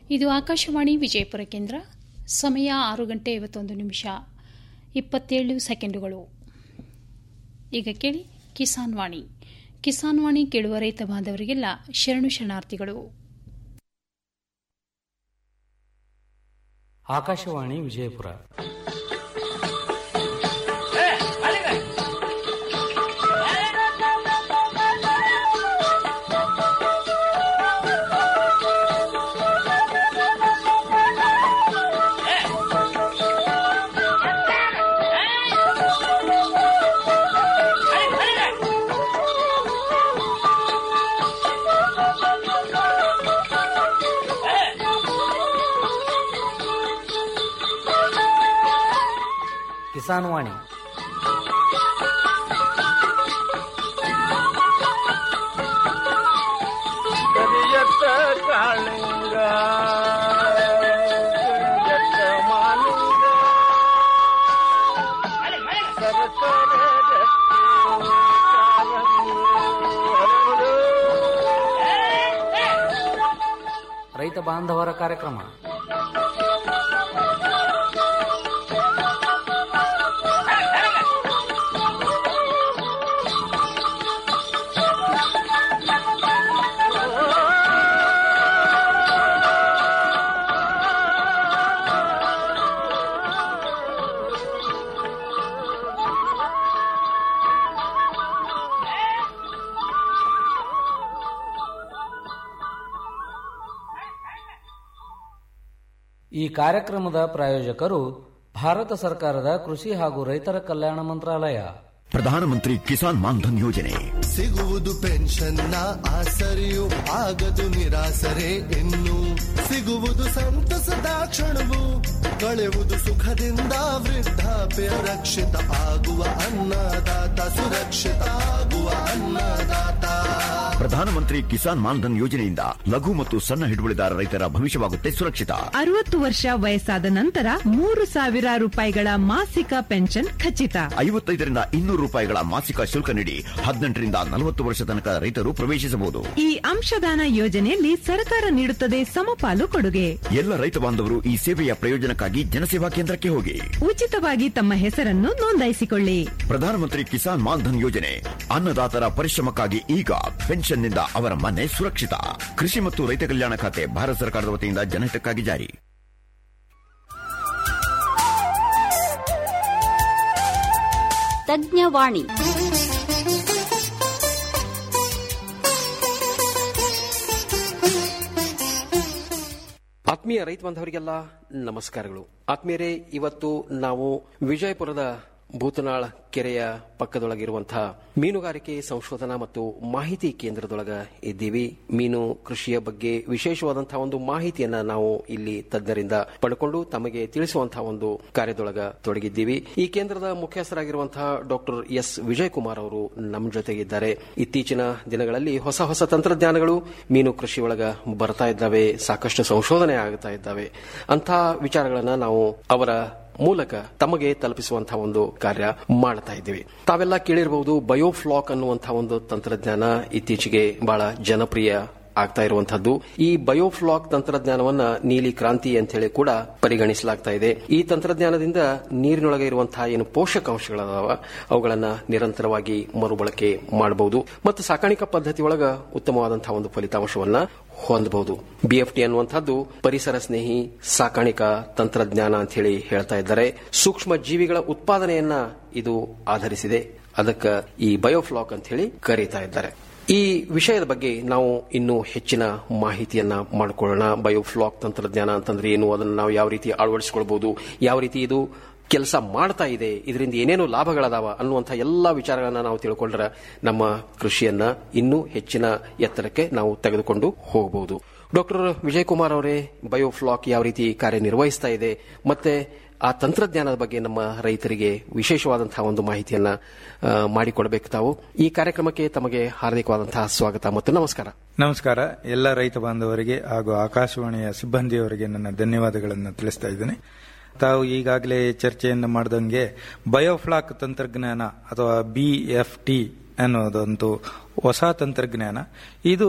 ಇದು ಆಕಾಶವಾಣಿ ವಿಜಯಪುರ ಕೇಂದ್ರ ಸಮಯ ಆರು ಗಂಟೆ ಐವತ್ತೊಂದು ನಿಮಿಷ ಇಪ್ಪತ್ತೇಳು ಸೆಕೆಂಡುಗಳು ಈಗ ಕೇಳಿ ಕಿಸಾನ್ ವಾಣಿ ಕಿಸಾನ್ ವಾಣಿ ಕೇಳುವ ರೈತ ಬಾಂಧವರಿಗೆಲ್ಲ ಶರಣು ಶರಣಾರ್ಥಿಗಳು ಆಕಾಶವಾಣಿ ವಿಜಯಪುರ ಕಿಸಾನ್ ವಾಣಿ ಕರಿಯತ್ತ ಕಾಳಿಂಗ ಕರಿಯತ್ತ ಮಾಲಿಂಗ ಸರಸರ ಗಟ್ಟಿ ಕಾಲಂಗಿ ಹರಡು. ರೈತ ಬಾಂಧವರ ಕಾರ್ಯಕ್ರಮ ಈ ಕಾರ್ಯಕ್ರಮದ ಪ್ರಾಯೋಜಕರು ಭಾರತ ಸರ್ಕಾರದ ಕೃಷಿ ಹಾಗೂ ರೈತರ ಕಲ್ಯಾಣ ಮಂತ್ರಾಲಯ ಪ್ರಧಾನಮಂತ್ರಿ ಕಿಸಾನ್ ಮಾನ್ಧನ್ ಯೋಜನೆ ಸಿಗುವುದು ಪೆನ್ಷನ್ನ ಆಸರೆಯು ಆಗದು ನಿರಾಸರೆ ಇನ್ನು ಸಿಗುವುದು ಸಂತಸದ ಕ್ಷಣವು ಕಳೆಯುವುದು ಸುಖದಿಂದ ವೃದ್ಧಾಪ್ಯ ರಕ್ಷಿತ ಆಗುವ ಅನ್ನದಾತ ಸುರಕ್ಷಿತ ಆಗುವ ಅನ್ನದಾತ ಪ್ರಧಾನಮಂತ್ರಿ ಕಿಸಾನ್ ಮಾನ್ಧನ್ ಯೋಜನೆಯಿಂದ ಲಘು ಮತ್ತು ಸಣ್ಣ ಹಿಡುವಳಿದಾರ ರೈತರ ಭವಿಷ್ಯವಾಗುತ್ತೆ ಸುರಕ್ಷಿತ ಅರವತ್ತು ವರ್ಷ ವಯಸ್ಸಾದ ನಂತರ ಮೂರು ಸಾವಿರ ರೂಪಾಯಿಗಳ ಮಾಸಿಕ ಪೆನ್ಷನ್ ಖಚಿತ ಐವತ್ತೈದರಿಂದ ಇನ್ನೂರು ರೂಪಾಯಿಗಳ ಮಾಸಿಕ ಶುಲ್ಕ ನೀಡಿ ಹದಿನೆಂಟರಿಂದ ನಲವತ್ತು ವರ್ಷ ತನಕ ರೈತರು ಪ್ರವೇಶಿಸಬಹುದು ಈ ಅಂಶದಾನ ಯೋಜನೆಯಲ್ಲಿ ಸರ್ಕಾರ ನೀಡುತ್ತದೆ ಸಮಪಾಲು ಕೊಡುಗೆ ಎಲ್ಲ ರೈತ ಬಾಂಧವರು ಈ ಸೇವೆಯ ಪ್ರಯೋಜನಕ್ಕಾಗಿ ಜನಸೇವಾ ಕೇಂದ್ರಕ್ಕೆ ಹೋಗಿ ಉಚಿತವಾಗಿ ತಮ್ಮ ಹೆಸರನ್ನು ನೋಂದಾಯಿಸಿಕೊಳ್ಳಿ ಪ್ರಧಾನಮಂತ್ರಿ ಕಿಸಾನ್ ಮಾನ್ಧನ್ ಯೋಜನೆ ಅನ್ನದಾತರ ಪರಿಶ್ರಮಕ್ಕಾಗಿ ಈಗ ಪೆನ್ಷನ್ನಿಂದ ಅವರ ಮನೆ ಸುರಕ್ಷಿತ ಕೃಷಿ ಮತ್ತು ರೈತ ಕಲ್ಯಾಣ ಖಾತೆ ಭಾರತ ಸರ್ಕಾರದ ವತಿಯಿಂದ ಜನಹಿತಕ್ಕಾಗಿ ಜಾರಿ ತಜ್ಞವಾಣಿ ಆತ್ಮೀಯ ರೈತ ಬಾಂಧವರಿಗೆಲ್ಲ ನಮಸ್ಕಾರಗಳು ಆತ್ಮೀಯರೇ ಇವತ್ತು ನಾವು ವಿಜಯಪುರದ ಭೂತನಾಳ್ ಕೆರೆಯ ಪಕ್ಕದೊಳಗಿರುವಂತಹ ಮೀನುಗಾರಿಕೆ ಸಂಶೋಧನಾ ಮತ್ತು ಮಾಹಿತಿ ಕೇಂದ್ರದೊಳಗ ಇದ್ದೀವಿ ಮೀನು ಕೃಷಿಯ ಬಗ್ಗೆ ವಿಶೇಷವಾದಂತಹ ಒಂದು ಮಾಹಿತಿಯನ್ನ ನಾವು ಇಲ್ಲಿ ತಜ್ಞರಿಂದ ಪಡ್ಕೊಂಡು ತಮಗೆ ತಿಳಿಸುವಂತಹ ಒಂದು ಕಾರ್ಯದೊಳಗ ತೊಡಗಿದ್ದೀವಿ ಈ ಕೇಂದ್ರದ ಮುಖ್ಯಸ್ಥರಾಗಿರುವಂತಹ ಡಾಕ್ಟರ್ ಎಸ್ ವಿಜಯಕುಮಾರ್ ಅವರು ನಮ್ಮ ಜೊತೆಗಿದ್ದಾರೆ ಇತ್ತೀಚಿನ ದಿನಗಳಲ್ಲಿ ಹೊಸ ಹೊಸ ತಂತ್ರಜ್ಞಾನಗಳು ಮೀನು ಕೃಷಿ ಒಳಗ ಬರ್ತಾ ಇದ್ದಾವೆ ಸಾಕಷ್ಟು ಸಂಶೋಧನೆ ಆಗ್ತಾ ಇದ್ದಾವೆ ಅಂಥ ವಿಚಾರಗಳನ್ನ ನಾವು ಅವರ ಮೂಲಕ ತಮಗೆ ತಲುಪಿಸುವಂತಹ ಒಂದು ಕಾರ್ಯ ಮಾಡ್ತಾ ಇದ್ದೀವಿ ತಾವೆಲ್ಲ ಕೇಳಿರಬಹುದು ಬಯೋಫ್ಲಾಕ್ ಅನ್ನುವಂತಹ ಒಂದು ತಂತ್ರಜ್ಞಾನ ಇತ್ತೀಚೆಗೆ ಬಹಳ ಜನಪ್ರಿಯ ಆಗ್ತಾ ಇರುವಂತಹದ್ದು ಈ ಬಯೋಫ್ಲಾಕ್ ತಂತ್ರಜ್ಞಾನವನ್ನ ನೀಲಿ ಕ್ರಾಂತಿ ಅಂತ ಹೇಳಿ ಕೂಡ ಪರಿಗಣಿಸಲಾಗ್ತಾ ಇದೆ ಈ ತಂತ್ರಜ್ಞಾನದಿಂದ ನೀರಿನೊಳಗೆ ಇರುವಂತಹ ಏನು ಪೋಷಕಾಂಶಗಳದಾವ ಅವುಗಳನ್ನ ನಿರಂತರವಾಗಿ ಮರುಬಳಕೆ ಮಾಡಬಹುದು ಮತ್ತು ಸಾಕಾಣಿಕಾ ಪದ್ಧತಿ ಒಳಗ ಉತ್ತಮವಾದಂತಹ ಒಂದು ಫಲಿತಾಂಶವನ್ನ ಹೊಂದಬಹುದು ಬಿಎಫ್ಟಿ ಅನ್ನುವಂಥದ್ದು ಪರಿಸರ ಸ್ನೇಹಿ ಸಾಕಾಣಿಕಾ ತಂತ್ರಜ್ಞಾನ ಅಂತ ಹೇಳಿ ಹೇಳ್ತಾ ಇದ್ದಾರೆ ಸೂಕ್ಷ್ಮ ಜೀವಿಗಳ ಉತ್ಪಾದನೆಯನ್ನ ಇದು ಆಧರಿಸಿದೆ ಅದಕ್ಕೆ ಈ ಬಯೋಫ್ಲಾಕ್ ಅಂತ ಹೇಳಿ ಕರೀತಾ ಇದ್ದಾರೆ ಈ ವಿಷಯದ ಬಗ್ಗೆ ನಾವು ಇನ್ನೂ ಹೆಚ್ಚಿನ ಮಾಹಿತಿಯನ್ನ ಮಾಡಿಕೊಳ್ಳೋಣ ಬಯೋಫ್ಲಾಕ್ ತಂತ್ರಜ್ಞಾನ ಅಂತಂದ್ರೆ ಏನು ಅದನ್ನು ನಾವು ಯಾವ ರೀತಿ ಅಳವಡಿಸಿಕೊಳ್ಬಹುದು ಯಾವ ರೀತಿ ಇದು ಕೆಲಸ ಮಾಡ್ತಾ ಇದೆ ಇದರಿಂದ ಏನೇನು ಲಾಭಗಳದಾವ ಅನ್ನುವಂಥ ಎಲ್ಲ ವಿಚಾರಗಳನ್ನ ನಾವು ತಿಳ್ಕೊಂಡ್ರೆ ನಮ್ಮ ಕೃಷಿಯನ್ನ ಇನ್ನೂ ಹೆಚ್ಚಿನ ಎತ್ತರಕ್ಕೆ ನಾವು ತೆಗೆದುಕೊಂಡು ಹೋಗಬಹುದು ಡಾಕ್ಟರ್ ವಿಜಯಕುಮಾರ್ ಅವರೇ ಬಯೋಫ್ಲಾಕ್ ಯಾವ ರೀತಿ ಕಾರ್ಯನಿರ್ವಹಿಸ್ತಾ ಇದೆ ಮತ್ತೆ ಆ ತಂತ್ರಜ್ಞಾನದ ಬಗ್ಗೆ ನಮ್ಮ ರೈತರಿಗೆ ವಿಶೇಷವಾದಂತಹ ಒಂದು ಮಾಹಿತಿಯನ್ನ ಆ, ಮಾಡಿಕೊಡಬೇಕು ತಾವು ಈ ಕಾರ್ಯಕ್ರಮಕ್ಕೆ ತಮಗೆ ಹಾರ್ದಿಕವಾದಂತಹ ಸ್ವಾಗತ ಮತ್ತು ನಮಸ್ಕಾರ ನಮಸ್ಕಾರ ಎಲ್ಲ ರೈತ ಬಾಂಧವರಿಗೆ ಹಾಗೂ ಆಕಾಶವಾಣಿಯ ಸಿಬ್ಬಂದಿಯವರಿಗೆ ನನ್ನ ಧನ್ಯವಾದಗಳನ್ನು ತಿಳಿಸ್ತಾ ಇದ್ದೇನೆ ತಾವು ಈಗಾಗಲೇ ಚರ್ಚೆಯನ್ನು ಮಾಡಿದಂಗೆ ಬಯೋಫ್ಲಾಕ್ ತಂತ್ರಜ್ಞಾನ ಅಥವಾ ಬಿ ಎಫ್ ಟಿ ಅನ್ನೋದೊಂದು ಹೊಸ ತಂತ್ರಜ್ಞಾನ ಇದು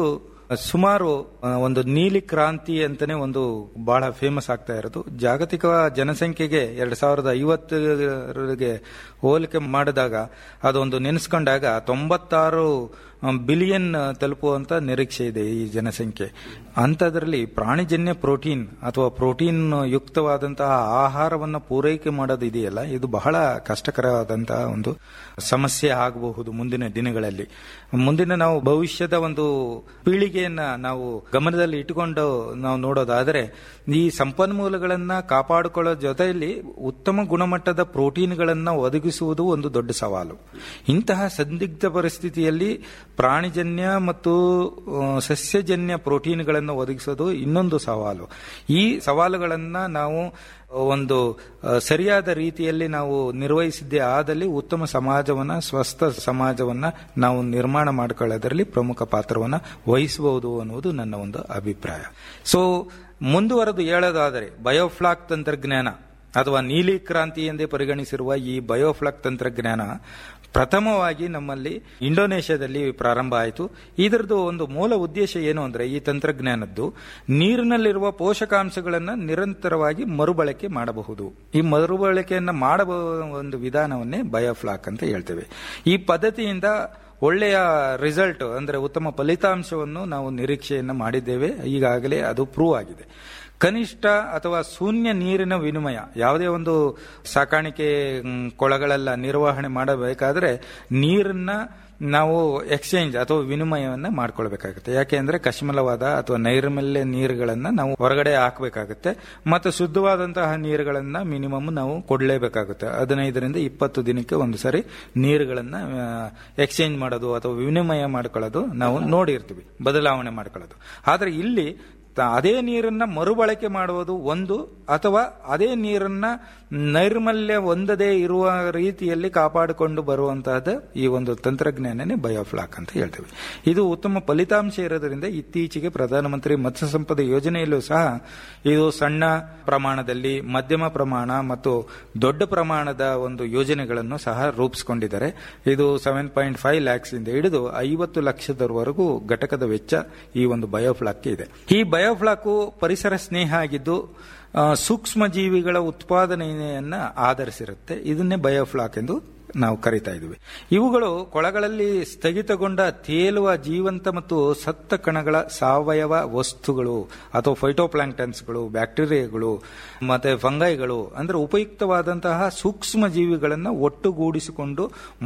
ಸುಮಾರು ಆ, ಒಂದು ನೀಲಿ ಕ್ರಾಂತಿ ಅಂತಾನೆ ಒಂದು ಬಹಳ ಫೇಮಸ್ ಆಗ್ತಾ ಇರೋದು ಜಾಗತಿಕ ಜನಸಂಖ್ಯೆಗೆ ಎರಡ್ ಸಾವಿರದ ಐವತ್ತರಿಗೆ ಹೋಲಿಕೆ ಮಾಡಿದಾಗ ಅದೊಂದು ನೆನೆಸ್ಕೊಂಡಾಗ ತೊಂಬತ್ತಾರು ಬಿಲಿಯನ್ ತಲುಪುವಂತ ನಿರೀಕ್ಷೆ ಇದೆ ಈ ಜನಸಂಖ್ಯೆ ಅಂಥದ್ರಲ್ಲಿ ಪ್ರಾಣಿಜನ್ಯ ಪ್ರೋಟೀನ್ ಅಥವಾ ಪ್ರೋಟೀನ್ ಯುಕ್ತವಾದಂತಹ ಆಹಾರವನ್ನು ಪೂರೈಕೆ ಮಾಡೋದು ಇದೆಯಲ್ಲ ಇದು ಬಹಳ ಕಷ್ಟಕರವಾದಂತಹ ಒಂದು ಸಮಸ್ಯೆ ಆಗಬಹುದು ಮುಂದಿನ ದಿನಗಳಲ್ಲಿ ಮುಂದಿನ ನಾವು ಭವಿಷ್ಯದ ಒಂದು ಪೀಳಿಗೆಯನ್ನ ನಾವು ಗಮನದಲ್ಲಿ ಇಟ್ಟುಕೊಂಡು ನಾವು ನೋಡೋದಾದರೆ ಈ ಸಂಪನ್ಮೂಲಗಳನ್ನ ಕಾಪಾಡಿಕೊಳ್ಳೋ ಜೊತೆಯಲ್ಲಿ ಉತ್ತಮ ಗುಣಮಟ್ಟದ ಪ್ರೋಟೀನ್ಗಳನ್ನ ಒದಗಿಸುವುದು ಒಂದು ದೊಡ್ಡ ಸವಾಲು ಇಂತಹ ಸಂದಿಗ್ಧ ಪರಿಸ್ಥಿತಿಯಲ್ಲಿ ಪ್ರಾಣಿಜನ್ಯ ಮತ್ತು ಆ, ಸಸ್ಯಜನ್ಯ ಪ್ರೋಟೀನ್ಗಳನ್ನು ಒದಗಿಸೋದು ಇನ್ನೊಂದು ಸವಾಲು ಈ ಸವಾಲುಗಳನ್ನ ನಾವು ಒಂದು ಆ, ಸರಿಯಾದ ರೀತಿಯಲ್ಲಿ ನಾವು ನಿರ್ವಹಿಸಿದ್ದೇ ಆದಲ್ಲಿ ಉತ್ತಮ ಸಮಾಜವನ್ನ ಸ್ವಸ್ಥ ಸಮಾಜವನ್ನ ನಾವು ನಿರ್ಮಾಣ ಮಾಡಿಕೊಳ್ಳೋದರಲ್ಲಿ ಪ್ರಮುಖ ಪಾತ್ರವನ್ನ ವಹಿಸಬಹುದು ಅನ್ನುವುದು ನನ್ನ ಒಂದು ಅಭಿಪ್ರಾಯ ಸೊ ಮುಂದುವರೆದು ಹೇಳೋದಾದರೆ ಬಯೋಫ್ಲಾಕ್ ತಂತ್ರಜ್ಞಾನ ಅಥವಾ ನೀಲಿ ಕ್ರಾಂತಿ ಎಂದೇ ಪರಿಗಣಿಸಿರುವ ಈ ಬಯೋಫ್ಲಾಕ್ ತಂತ್ರಜ್ಞಾನ ಪ್ರಥಮವಾಗಿ ನಮ್ಮಲ್ಲಿ ಇಂಡೋನೇಷ್ಯಾದಲ್ಲಿ ಪ್ರಾರಂಭ ಆಯಿತು ಇದರದ್ದು ಒಂದು ಮೂಲ ಉದ್ದೇಶ ಏನು ಅಂದ್ರೆ ಈ ತಂತ್ರಜ್ಞಾನದ್ದು ನೀರಿನಲ್ಲಿರುವ ಪೋಷಕಾಂಶಗಳನ್ನು ನಿರಂತರವಾಗಿ ಮರುಬಳಕೆ ಮಾಡಬಹುದು ಈ ಮರುಬಳಕೆಯನ್ನು ಮಾಡಬಹುದ ಒಂದು ವಿಧಾನವನ್ನೇ ಬಯೋಫ್ಲಾಕ್ ಅಂತ ಹೇಳ್ತೇವೆ ಈ ಪದ್ಧತಿಯಿಂದ ಒಳ್ಳೆಯ ರಿಸಲ್ಟ್ ಅಂದ್ರೆ ಉತ್ತಮ ಫಲಿತಾಂಶವನ್ನು ನಾವು ನಿರೀಕ್ಷೆಯನ್ನು ಮಾಡಿದ್ದೇವೆ ಈಗಾಗಲೇ ಅದು ಪ್ರೂವ್ ಆಗಿದೆ ಕನಿಷ್ಠ ಅಥವಾ ಶೂನ್ಯ ನೀರಿನ ವಿನಿಮಯ ಯಾವುದೇ ಒಂದು ಸಾಕಾಣಿಕೆ ಮ್, ಕೊಳಗಳೆಲ್ಲ ನಿರ್ವಹಣೆ ಮಾಡಬೇಕಾದ್ರೆ ನೀರನ್ನ ನಾವು ಎಕ್ಸ್ಚೇಂಜ್ ಅಥವಾ ವಿನಿಮಯವನ್ನ ಮಾಡ್ಕೊಳ್ಬೇಕಾಗುತ್ತೆ ಯಾಕೆ ಅಂದ್ರೆ ಕಶ್ಮಲವಾದ ಅಥವಾ ನೈರ್ಮಲ್ಯ ನೀರುಗಳನ್ನ ನಾವು ಹೊರಗಡೆ ಹಾಕಬೇಕಾಗುತ್ತೆ ಮತ್ತು ಶುದ್ಧವಾದಂತಹ ನೀರುಗಳನ್ನ ಮಿನಿಮಮ್ ನಾವು ಕೊಡಲೇಬೇಕಾಗುತ್ತೆ ಹದಿನೈದರಿಂದ ಇಪ್ಪತ್ತು ದಿನಕ್ಕೆ ಒಂದು ಸರಿ ನೀರುಗಳನ್ನ ಎಕ್ಸ್ಚೇಂಜ್ ಮಾಡೋದು ಅಥವಾ ವಿನಿಮಯ ಮಾಡ್ಕೊಳ್ಳೋದು ನಾವು ನೋಡಿರ್ತೀವಿ ಬದಲಾವಣೆ ಮಾಡ್ಕೊಳ್ಳೋದು ಆದ್ರೆ ಇಲ್ಲಿ ತ- ಅದೇ ನೀರನ್ನ ಮರುಬಳಕೆ ಮಾಡುವುದು ಒಂದು ಅಥವಾ ಅದೇ ನೀರನ್ನ ನೈರ್ಮಲ್ಯ ಹೊಂದದೇ ಇರುವ ರೀತಿಯಲ್ಲಿ ಕಾಪಾಡಿಕೊಂಡು ಬರುವಂತಹದ್ದು ಈ ಒಂದು ತಂತ್ರಜ್ಞಾನನೇ ಬಯೋಫ್ಲಾಕ್ ಅಂತ ಹೇಳ್ತೇವೆ ಇದು ಉತ್ತಮ ಫಲಿತಾಂಶ ಇರೋದ್ರಿಂದ ಇತ್ತೀಚೆಗೆ ಪ್ರಧಾನಮಂತ್ರಿ ಮತ್ಸ್ಯ ಸಂಪದ ಯೋಜನೆಯಲ್ಲೂ ಸಹ ಇದು ಸಣ್ಣ ಪ್ರಮಾಣದಲ್ಲಿ ಮಧ್ಯಮ ಪ್ರಮಾಣ ಮತ್ತು ದೊಡ್ಡ ಪ್ರಮಾಣದ ಒಂದು ಯೋಜನೆಗಳನ್ನು ಸಹ ರೂಪಿಸಿಕೊಂಡಿದ್ದಾರೆ ಇದು ಸೆವೆನ್ ಪಾಯಿಂಟ್ ಫೈವ್ ಲ್ಯಾಕ್ಸ್ ಇಂದ ಹಿಡಿದು ಐವತ್ತು ಲಕ್ಷದವರೆಗೂ ಘಟಕದ ವೆಚ್ಚ ಈ ಒಂದು ಬಯೋಫ್ಲಾಕ್ ಇದೆ ಈ ಬಯೋಫ್ಲಾಕ್ ಪರಿಸರ ಸ್ನೇಹ ಆಗಿದ್ದು ಆ, ಸೂಕ್ಷ್ಮ ಜೀವಿಗಳ ಉತ್ಪಾದನೆಯನ್ನ ಆಧರಿಸಿರುತ್ತೆ ಇದನ್ನೇ ಬಯೋಫ್ಲಾಕ್ ಎಂದು ನಾವು ಕರಿತಾ ಇದ್ದೀವಿ ಇವುಗಳು ಕೊಳಗಳಲ್ಲಿ ಸ್ಥಗಿತಗೊಂಡ ತೇಲುವ ಜೀವಂತ ಮತ್ತು ಸತ್ತ ಕಣಗಳ ಸಾವಯವ ವಸ್ತುಗಳು ಅಥವಾ ಫೈಟೋಪ್ಲಾಂಕ್ಟನ್ಸ್ಗಳು ಬ್ಯಾಕ್ಟೀರಿಯಾಗಳು ಮತ್ತೆ ಫಂಗೈಗಳು ಅಂದ್ರೆ ಉಪಯುಕ್ತವಾದಂತಹ ಸೂಕ್ಷ್ಮ ಜೀವಿಗಳನ್ನು ಒಟ್ಟುಗೂಡಿಸಿಕೊಂಡು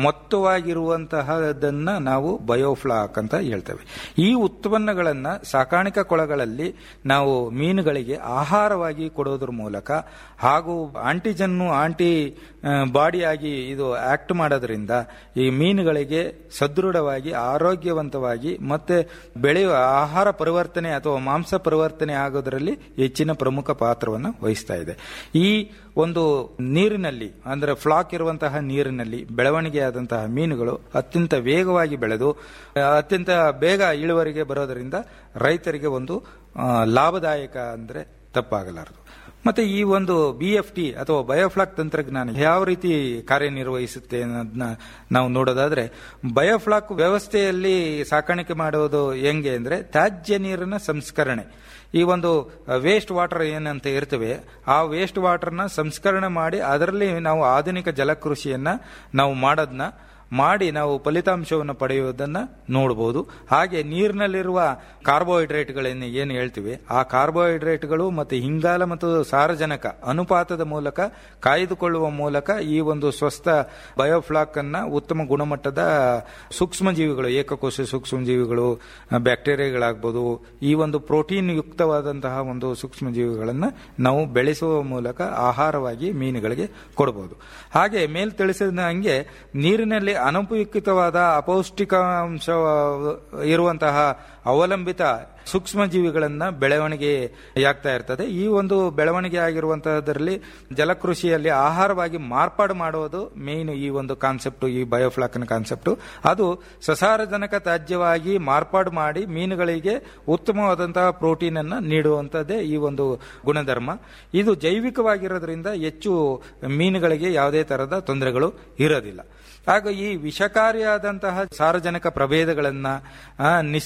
ಮೊತ್ತವಾಗಿರುವಂತಹದನ್ನ ನಾವು ಬಯೋಫ್ಲಾಕ್ ಅಂತ ಹೇಳ್ತೇವೆ ಈ ಉತ್ಪನ್ನಗಳನ್ನ ಸಾಕಾಣಿಕಾ ಕೊಳಗಳಲ್ಲಿ ನಾವು ಮೀನುಗಳಿಗೆ ಆಹಾರವಾಗಿ ಕೊಡೋದ್ರ ಮೂಲಕ ಹಾಗೂ ಆಂಟಿಜನ್ನು ಆಂಟಿ ಆ, ಬಾಡಿಯಾಗಿ ಇದು ಆಕ್ಟ್ ಮಾಡೋದ್ರಿಂದ ಈ ಮೀನುಗಳಿಗೆ ಸದೃಢವಾಗಿ ಆರೋಗ್ಯವಂತವಾಗಿ ಮತ್ತೆ ಬೆಳೆಯುವ ಆಹಾರ ಪರಿವರ್ತನೆ ಅಥವಾ ಮಾಂಸ ಪರಿವರ್ತನೆ ಆಗೋದರಲ್ಲಿ ಹೆಚ್ಚಿನ ಪ್ರಮುಖ ಪಾತ್ರವನ್ನು ವಹಿಸ್ತಾ ಇದೆ ಈ ಒಂದು ನೀರಿನಲ್ಲಿ ಅಂದ್ರೆ ಫ್ಲಾಕ್ ಇರುವಂತಹ ನೀರಿನಲ್ಲಿ ಬೆಳವಣಿಗೆ ಆದಂತಹ ಮೀನುಗಳು ಅತ್ಯಂತ ವೇಗವಾಗಿ ಬೆಳೆದು ಆ, ಅತ್ಯಂತ ಬೇಗ ಇಳುವರಿಗೆ ಬರೋದರಿಂದ ರೈತರಿಗೆ ಒಂದು ಆ, ಲಾಭದಾಯಕ ಅಂದ್ರೆ ತಪ್ಪಾಗಲಾರದು ಮತ್ತೆ ಈ ಒಂದು ಬಿ ಎಫ್ ಟಿ ಅಥವಾ ಬಯೋಫ್ಲಾಕ್ ತಂತ್ರಜ್ಞಾನ ಯಾವ ರೀತಿ ಕಾರ್ಯನಿರ್ವಹಿಸುತ್ತೆ ಅನ್ನೋದನ್ನ ನಾವು ನೋಡೋದಾದ್ರೆ ಬಯೋಫ್ಲಾಕ್ ವ್ಯವಸ್ಥೆಯಲ್ಲಿ ಸಾಕಾಣಿಕೆ ಮಾಡುವುದು ಹೆಂಗೆ ಅಂದ್ರೆ ತ್ಯಾಜ್ಯ ನೀರಿನ ಸಂಸ್ಕರಣೆ ಈ ಒಂದು ವೇಸ್ಟ್ ವಾಟರ್ ಏನಂತ ಇರ್ತವೆ ಆ ವೇಸ್ಟ್ ವಾಟರ್ನ ಸಂಸ್ಕರಣೆ ಮಾಡಿ ಅದರಲ್ಲಿ ನಾವು ಆಧುನಿಕ ಜಲಕೃಷಿಯನ್ನ ನಾವು ಮಾಡೋದನ್ನ ಮಾಡಿ ನಾವು ಫಲಿತಾಂಶವನ್ನು ಪಡೆಯುವುದನ್ನ ನೋಡಬಹುದು ಹಾಗೆ ನೀರಿನಲ್ಲಿರುವ ಕಾರ್ಬೋಹೈಡ್ರೇಟ್ಗಳನ್ನು ಏನು ಹೇಳ್ತೀವಿ ಆ ಕಾರ್ಬೋಹೈಡ್ರೇಟ್ಗಳು ಮತ್ತು ಇಂಗಾಲ ಮತ್ತು ಸಾರಜನಕ ಅನುಪಾತದ ಮೂಲಕ ಕಾಯ್ದುಕೊಳ್ಳುವ ಮೂಲಕ ಈ ಒಂದು ಸ್ವಸ್ಥ ಬಯೋಫ್ಲಾಕ್ ಅನ್ನ ಉತ್ತಮ ಗುಣಮಟ್ಟದ ಸೂಕ್ಷ್ಮ ಜೀವಿಗಳು ಏಕಕೋಶ ಸೂಕ್ಷ್ಮ ಜೀವಿಗಳು ಬ್ಯಾಕ್ಟೀರಿಯಾಗಳಾಗ್ಬೋದು ಈ ಒಂದು ಪ್ರೋಟೀನ್ ಯುಕ್ತವಾದಂತಹ ಒಂದು ಸೂಕ್ಷ್ಮ ಜೀವಿಗಳನ್ನ ನಾವು ಬೆಳೆಸುವ ಮೂಲಕ ಆಹಾರವಾಗಿ ಮೀನುಗಳಿಗೆ ಕೊಡಬಹುದು ಹಾಗೆ ಮೇಲ್ ತಿಳಿಸಿದ ಹಂಗೆ ನೀರಿನಲ್ಲಿ ಅನುಪಯುಕ್ತವಾದ ಅಪೌಷ್ಟಿಕಾಂಶ ಇರುವಂತಹ ಅವಲಂಬಿತ ಸೂಕ್ಷ್ಮ ಜೀವಿಗಳನ್ನ ಬೆಳವಣಿಗೆಯಾಗ್ತಾ ಇರ್ತದೆ ಈ ಒಂದು ಬೆಳವಣಿಗೆ ಆಗಿರುವಂತಹದ್ರಲ್ಲಿ ಜಲಕೃಷಿಯಲ್ಲಿ ಆಹಾರವಾಗಿ ಮಾರ್ಪಾಡು ಮಾಡುವುದು ಮೇನ್ ಈ ಒಂದು ಕಾನ್ಸೆಪ್ಟ್ ಈ ಬಯೋಫ್ಲಾಕ್ನ ಕಾನ್ಸೆಪ್ಟ್ ಅದು ಸಸಾರಜನಕ ತ್ಯಾಜ್ಯವಾಗಿ ಮಾರ್ಪಾಡು ಮಾಡಿ ಮೀನುಗಳಿಗೆ ಉತ್ತಮವಾದಂತಹ ಪ್ರೋಟೀನ್ ಅನ್ನ ನೀಡುವಂತದ್ದೇ ಈ ಒಂದು ಗುಣಧರ್ಮ ಇದು ಜೈವಿಕವಾಗಿರೋದ್ರಿಂದ ಹೆಚ್ಚು ಮೀನುಗಳಿಗೆ ಯಾವುದೇ ತರಹದ ತೊಂದರೆಗಳು ಇರೋದಿಲ್ಲ ಹಾಗೂ ಈ ವಿಷಕಾರಿಯಾದಂತಹ ಸಾರಜನಕ ಪ್ರಭೇದಗಳನ್ನ ಆ, ನಿಶ್ಚಲತೆ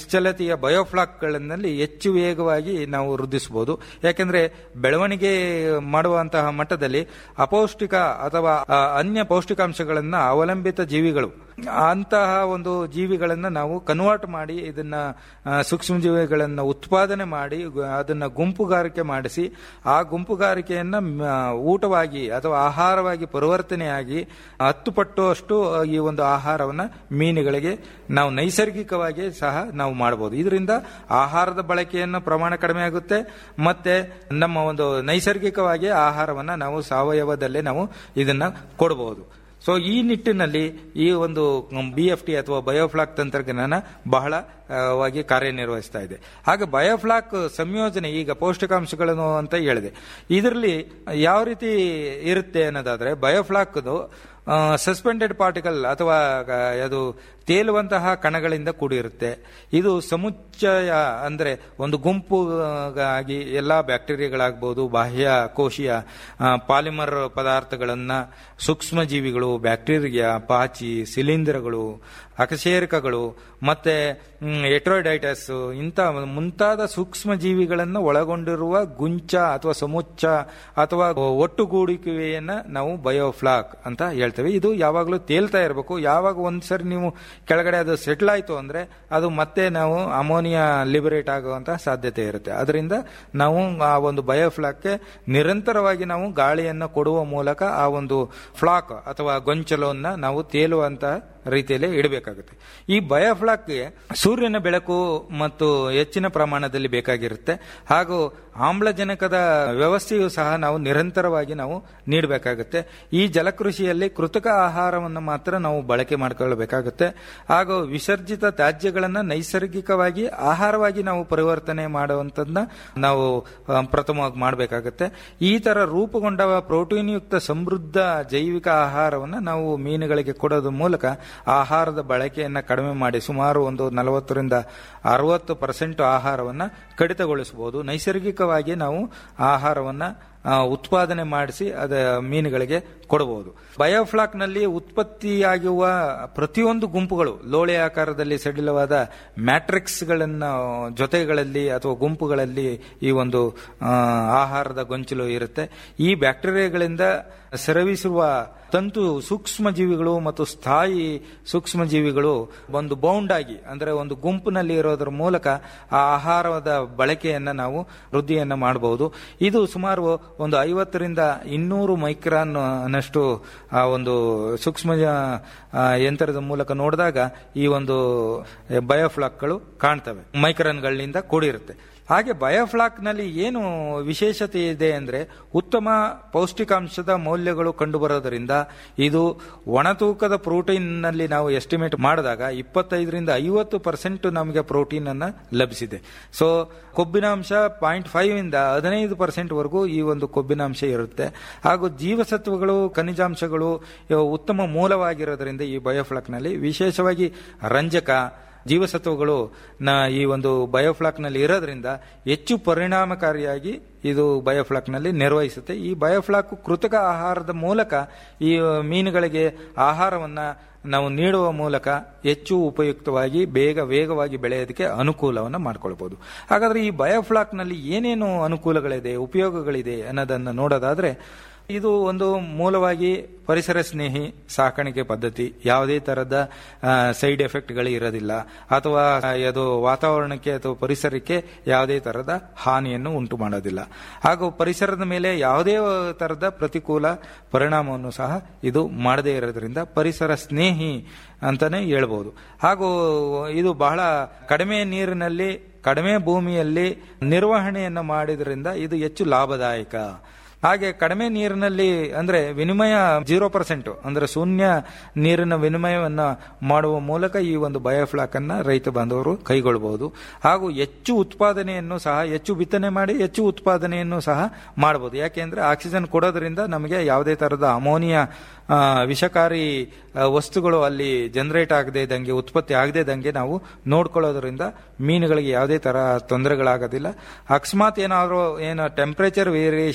ಜಾತಿಯ ಬಯೋಫ್ಲಾಕ್ಗಳಲ್ಲಿ ಹೆಚ್ಚು ವೇಗವಾಗಿ ನಾವು ವೃದ್ಧಿಸಬಹುದು ಯಾಕೆಂದ್ರೆ ಬೆಳವಣಿಗೆ ಮಾಡುವಂತಹ ಮಟ್ಟದಲ್ಲಿ ಅಪೌಷ್ಟಿಕ ಅಥವಾ ಆ, ಅನ್ಯ ಪೌಷ್ಟಿಕಾಂಶಗಳನ್ನ ಅವಲಂಬಿತ ಜೀವಿಗಳು ಅಂತಹ ಒಂದು ಜೀವಿಗಳನ್ನ ನಾವು ಕನ್ವರ್ಟ್ ಮಾಡಿ ಇದನ್ನ ಆ, ಸೂಕ್ಷ್ಮ ಜೀವಿಗಳನ್ನ ಉತ್ಪಾದನೆ ಮಾಡಿ ಗು- ಅದನ್ನ ಗುಂಪುಗಾರಿಕೆ ಮಾಡಿಸಿ ಆ ಗುಂಪುಗಾರಿಕೆಯನ್ನ ಮ, ಊಟವಾಗಿ ಅಥವಾ ಆಹಾರವಾಗಿ ಪರಿವರ್ತನೆಯಾಗಿ ಹತ್ತು ಪಟ್ಟು ಅಷ್ಟು ಈ ಒಂದು ಆಹಾರವನ್ನ ಮೀನುಗಳಿಗೆ ನಾವು ನೈಸರ್ಗಿಕವಾಗಿ ಸಹ ನಾವು ಮಾಡಬಹುದು ಇದರಿಂದ ಆಹಾರದ ಬಳಕೆಯನ್ನು ಪ್ರಮಾಣ ಕಡಿಮೆ ಆಗುತ್ತೆ ಮತ್ತೆ ನಮ್ಮ ಒಂದು ನೈಸರ್ಗಿಕವಾಗಿ ಆಹಾರವನ್ನ ನಾವು ಸಾವಯವದಲ್ಲೇ ನಾವು ಇದನ್ನ ಕೊಡಬಹುದು ಸೊ ಈ ನಿಟ್ಟಿನಲ್ಲಿ ಈ ಒಂದು ಬಿ ಎಫ್ ಟಿ ಅಥವಾ ಬಯೋಫ್ಲಾಕ್ ತಂತ್ರಜ್ಞಾನ ಬಹಳ ಆ, ವಾಗಿ ಕಾರ್ಯನಿರ್ವಹಿಸ್ತಾ ಇದೆ ಹಾಗೆ ಬಯೋಫ್ಲಾಕ್ ಸಂಯೋಜನೆ ಈಗ ಪೌಷ್ಟಿಕಾಂಶಗಳನ್ನು ಅಂತ ಹೇಳಿದೆ ಇದರಲ್ಲಿ ಯಾವ ರೀತಿ ಇರುತ್ತೆ ಅನ್ನೋದಾದ್ರೆ ಬಯೋಫ್ಲಾಕ್ದು ಸಸ್ಪೆಂಡೆಡ್ ಪಾರ್ಟಿಕಲ್ ಅಥವಾ ಆ, ಅದು ತೇಲುವಂತಹ ಕಣಗಳಿಂದ ಕೂಡಿರುತ್ತೆ ಇದು ಸಮುಚ್ಚಯ ಅಂದ್ರೆ ಒಂದು ಗುಂಪುಗಾಗಿ ಎಲ್ಲಾ ಬ್ಯಾಕ್ಟೀರಿಯಾಗಳಾಗಬಹುದು ಬಾಹ್ಯ ಕೋಶೀಯ ಆ, ಪಾಲಿಮರ್ ಪದಾರ್ಥಗಳನ್ನ ಸೂಕ್ಷ್ಮ ಜೀವಿಗಳು ಬ್ಯಾಕ್ಟೀರಿಯಾ ಪಾಚಿ ಶಿಲೀಂಧ್ರಗಳು ಅಕಶೇರುಕಗಳು ಮತ್ತೆ ಎಟ್ರೋಡೈಟಸ್ ಇಂಥ ಮುಂತಾದ ಸೂಕ್ಷ್ಮ ಜೀವಿಗಳನ್ನು ಒಳಗೊಂಡಿರುವ ಗುಂಚ ಅಥವಾ ಸಮುಚ್ಚ ಅಥವಾ ಒಟ್ಟುಗೂಡಿಕೆಯನ್ನ ನಾವು ಬಯೋಫ್ಲಾಕ್ ಅಂತ ಹೇಳ್ತೇವೆ ಇದು ಯಾವಾಗಲೂ ತೇಲ್ತಾ ಇರಬೇಕು ಯಾವಾಗ ಒಂದ್ಸರಿ ನೀವು ಕೆಳಗಡೆ ಅದು ಸೆಟ್ಲ್ ಆಯ್ತು ಅಂದ್ರೆ ಅದು ಮತ್ತೆ ನಾವು ಅಮೋನಿಯಾ ಲಿಬರೇಟ್ ಆಗುವಂತಹ ಸಾಧ್ಯತೆ ಇರುತ್ತೆ ಅದರಿಂದ ನಾವು ಆ ಒಂದು ಬಯೋಫ್ಲಾಕ್ಗೆ ನಿರಂತರವಾಗಿ ನಾವು ಗಾಳಿಯನ್ನು ಕೊಡುವ ಮೂಲಕ ಆ ಒಂದು ಫ್ಲಾಕ್ ಅಥವಾ ಗೊಂಚಲನ್ನ ನಾವು ತೇಲುವಂತಹ ರೀತಿಯಲ್ಲಿ ಇಡಬೇಕಾಗುತ್ತೆ ಈ ಬಯೋಫ್ಲಾಕ್ಗೆ ಸೂರ್ಯನ ಬೆಳಕು ಮತ್ತು ಹೆಚ್ಚಿನ ಪ್ರಮಾಣದಲ್ಲಿ ಬೇಕಾಗಿರುತ್ತೆ ಹಾಗೂ ಆಮ್ಲಜನಕದ ವ್ಯವಸ್ಥೆಯು ಸಹ ನಾವು ನಿರಂತರವಾಗಿ ನಾವು ನೀಡಬೇಕಾಗುತ್ತೆ ಈ ಜಲಕೃಷಿಯಲ್ಲಿ ಕೃತಕ ಆಹಾರವನ್ನು ಮಾತ್ರ ನಾವು ಬಳಕೆ ಮಾಡಿಕೊಳ್ಳಬೇಕಾಗುತ್ತೆ ಹಾಗೂ ವಿಸರ್ಜಿತ ತ್ಯಾಜ್ಯಗಳನ್ನು ನೈಸರ್ಗಿಕವಾಗಿ ಆಹಾರವಾಗಿ ನಾವು ಪರಿವರ್ತನೆ ಮಾಡುವಂಥದ್ದನ್ನ ನಾವು ಆ, ಪ್ರಥಮವಾಗಿ ಮಾಡಬೇಕಾಗುತ್ತೆ ಈ ತರ ರೂಪುಗೊಂಡ ಪ್ರೋಟೀನ್ ಯುಕ್ತ ಸಮೃದ್ಧ ಜೈವಿಕ ಆಹಾರವನ್ನು ನಾವು ಮೀನುಗಳಿಗೆ ಕೊಡೋದ್ರ ಮೂಲಕ ಆಹಾರದ ಬಳಕೆಯನ್ನು ಕಡಿಮೆ ಮಾಡಿ ಸುಮಾರು ಒಂದು ನಲವತ್ತರಿಂದ ಅರವತ್ತು ಪರ್ಸೆಂಟ್ ಆಹಾರವನ್ನ ಕಡಿತಗೊಳಿಸಬಹುದು ನೈಸರ್ಗಿಕವಾಗಿ ನಾವು ಆಹಾರವನ್ನ ಆ, ಉತ್ಪಾದನೆ ಮಾಡಿಸಿ ಅದ ಮೀನುಗಳಿಗೆ ಕೊಡಬಹುದು ಬಯೋಫ್ಲಾಕ್ ನಲ್ಲಿ ಉತ್ಪತ್ತಿಯಾಗುವ ಪ್ರತಿಯೊಂದು ಗುಂಪುಗಳು ಲೋಳೆ ಆಕಾರದಲ್ಲಿ ಸಡಿಲವಾದ ಮ್ಯಾಟ್ರಿಕ್ಸ್ ಗಳನ್ನ ಜೊತೆಗಳಲ್ಲಿ ಅಥವಾ ಗುಂಪುಗಳಲ್ಲಿ ಈ ಒಂದು ಆ, ಆಹಾರದ ಗೊಂಚಲು ಇರುತ್ತೆ ಈ ಬ್ಯಾಕ್ಟೀರಿಯಾಗಳಿಂದ ಸ್ರವಿಸುವ ತಂತು ಸೂಕ್ಷ್ಮ ಜೀವಿಗಳು ಮತ್ತು ಸ್ಥಾಯಿ ಸೂಕ್ಷ್ಮ ಜೀವಿಗಳು ಒಂದು ಬೌಂಡ್ ಆಗಿ ಅಂದ್ರೆ ಒಂದು ಗುಂಪಿನಲ್ಲಿ ಇರೋದ್ರ ಮೂಲಕ ಆ ಆಹಾರದ ಬಳಕೆಯನ್ನ ನಾವು ವೃದ್ಧಿಯನ್ನ ಮಾಡಬಹುದು ಇದು ಸುಮಾರು ಒಂದು ಐವತ್ತರಿಂದ ಇನ್ನೂರು ಮೈಕ್ರಾನ್ ಅನ್ನಷ್ಟು ಆ ಒಂದು ಸೂಕ್ಷ್ಮ ಆ, ಯಂತ್ರದ ಮೂಲಕ ನೋಡಿದಾಗ ಈ ಒಂದು ಬಯೋಫ್ಲಾಕ್ಗಳು ಕಾಣ್ತವೆ ಮೈಕ್ರಾನ್ಗಳಿಂದ ಕೂಡಿರುತ್ತೆ ಹಾಗೆ ಬಯೋಫ್ಲಾಕ್ ನಲ್ಲಿ ಏನು ವಿಶೇಷತೆ ಇದೆ ಅಂದ್ರೆ ಉತ್ತಮ ಪೌಷ್ಟಿಕಾಂಶದ ಮೌಲ್ಯಗಳು ಕಂಡುಬರೋದರಿಂದ ಇದು ಒಣತೂಕದ ಪ್ರೋಟೀನ್ ನಲ್ಲಿ ನಾವು ಎಸ್ಟಿಮೇಟ್ ಮಾಡಿದಾಗ ಇಪ್ಪತ್ತೈದರಿಂದ ಐವತ್ತು ಪರ್ಸೆಂಟ್ ನಮಗೆ ಪ್ರೋಟೀನ್ ಅನ್ನ ಲಭಿಸಿದೆ ಸೊ ಕೊಬ್ಬಿನಾಂಶ ಪಾಯಿಂಟ್ ಫೈವ್ ಇಂದ ಹದಿನೈದು ಪರ್ಸೆಂಟ್ ವರೆಗೂ ಈ ಒಂದು ಕೊಬ್ಬಿನಾಂಶ ಇರುತ್ತೆ ಹಾಗೂ ಜೀವಸತ್ವಗಳು ಖನಿಜಾಂಶಗಳು ಇವು ಉತ್ತಮ ಮೂಲವಾಗಿರೋದ್ರಿಂದ ಈ ಬಯೋಫ್ಲಾಕ್ ನಲ್ಲಿ ವಿಶೇಷವಾಗಿ ರಂಜಕ ಜೀವಸತ್ವಗಳು ನ ಈ ಒಂದು ಬಯೋಫ್ಲಾಕ್ ನಲ್ಲಿ ಇರೋದ್ರಿಂದ ಹೆಚ್ಚು ಪರಿಣಾಮಕಾರಿಯಾಗಿ ಇದು ಬಯೋಫ್ಲಾಕ್ ನಲ್ಲಿ ನಿರ್ವಹಿಸುತ್ತೆ ಈ ಬಯೋಫ್ಲಾಕ್ ಕೃತಕ ಆಹಾರದ ಮೂಲಕ ಈ ಮೀನುಗಳಿಗೆ ಆಹಾರವನ್ನ ನಾವು ನೀಡುವ ಮೂಲಕ ಹೆಚ್ಚು ಉಪಯುಕ್ತವಾಗಿ ಬೇಗ ವೇಗವಾಗಿ ಬೆಳೆಯೋದಕ್ಕೆ ಅನುಕೂಲವನ್ನು ಮಾಡ್ಕೊಳ್ಬಹುದು ಹಾಗಾದ್ರೆ ಈ ಬಯೋಫ್ಲಾಕ್ ನಲ್ಲಿ ಏನೇನು ಅನುಕೂಲಗಳಿದೆ ಉಪಯೋಗಗಳಿದೆ ಅನ್ನೋದನ್ನು ನೋಡೋದಾದ್ರೆ ಇದು ಒಂದು ಮೂಲವಾಗಿ ಪರಿಸರ ಸ್ನೇಹಿ ಸಾಕಾಣಿಕೆ ಪದ್ಧತಿ ಯಾವುದೇ ತರದ ಸೈಡ್ ಎಫೆಕ್ಟ್ಗಳು ಇರೋದಿಲ್ಲ ಅಥವಾ ಅದು ವಾತಾವರಣಕ್ಕೆ ಅಥವಾ ಪರಿಸರಕ್ಕೆ ಯಾವುದೇ ತರದ ಹಾನಿಯನ್ನು ಉಂಟು ಮಾಡೋದಿಲ್ಲ ಹಾಗೂ ಪರಿಸರದ ಮೇಲೆ ಯಾವುದೇ ತರದ ಪ್ರತಿಕೂಲ ಪರಿಣಾಮವನ್ನು ಸಹ ಇದು ಮಾಡದೇ ಇರೋದ್ರಿಂದ ಪರಿಸರ ಸ್ನೇಹಿ ಅಂತಾನೆ ಹೇಳ್ಬೋದು ಹಾಗೂ ಇದು ಬಹಳ ಕಡಿಮೆ ನೀರಿನಲ್ಲಿ ಕಡಿಮೆ ಭೂಮಿಯಲ್ಲಿ ನಿರ್ವಹಣೆಯನ್ನು ಮಾಡಿದ್ರಿಂದ ಇದು ಹೆಚ್ಚು ಲಾಭದಾಯಕ ಹಾಗೆ ಕಡಿಮೆ ನೀರಿನಲ್ಲಿ ಅಂದ್ರೆ ವಿನಿಮಯ ಜೀರೋ ಪರ್ಸೆಂಟ್ ಅಂದ್ರೆ ಶೂನ್ಯ ನೀರಿನ ವಿನಿಮಯವನ್ನ ಮಾಡುವ ಮೂಲಕ ಈ ಒಂದು ಬಯೋಫ್ಲಾಕ್ ಅನ್ನ ರೈತ ಬಾಂಧವರು ಕೈಗೊಳ್ಳಬಹುದು ಹಾಗೂ ಹೆಚ್ಚು ಉತ್ಪಾದನೆಯನ್ನು ಸಹ ಹೆಚ್ಚು ಬಿತ್ತನೆ ಮಾಡಿ ಹೆಚ್ಚು ಉತ್ಪಾದನೆಯನ್ನು ಸಹ ಮಾಡಬಹುದು ಯಾಕೆಂದ್ರೆ ಆಕ್ಸಿಜನ್ ಕೊಡೋದ್ರಿಂದ ನಮಗೆ ಯಾವುದೇ ತರದ ಅಮೋನಿಯಾ ಆ, ವಿಷಕಾರಿ ಆ, ವಸ್ತುಗಳು ಅಲ್ಲಿ ಜನರೇಟ್ ಆಗದೆ ಇದ್ದಂಗೆ ಉತ್ಪತ್ತಿ ಆಗದೆ ಇದ್ದಂಗೆ ನಾವು ನೋಡ್ಕೊಳ್ಳೋದ್ರಿಂದ ಮೀನುಗಳಿಗೆ ಯಾವುದೇ ತರ ತೊಂದರೆಗಳಾಗೋದಿಲ್ಲ ಅಕಸ್ಮಾತ್ ಏನಾದರೂ ಏನು ಟೆಂಪರೇಚರ್ ವೇರಿಯೇಷನ್ ಇಂದ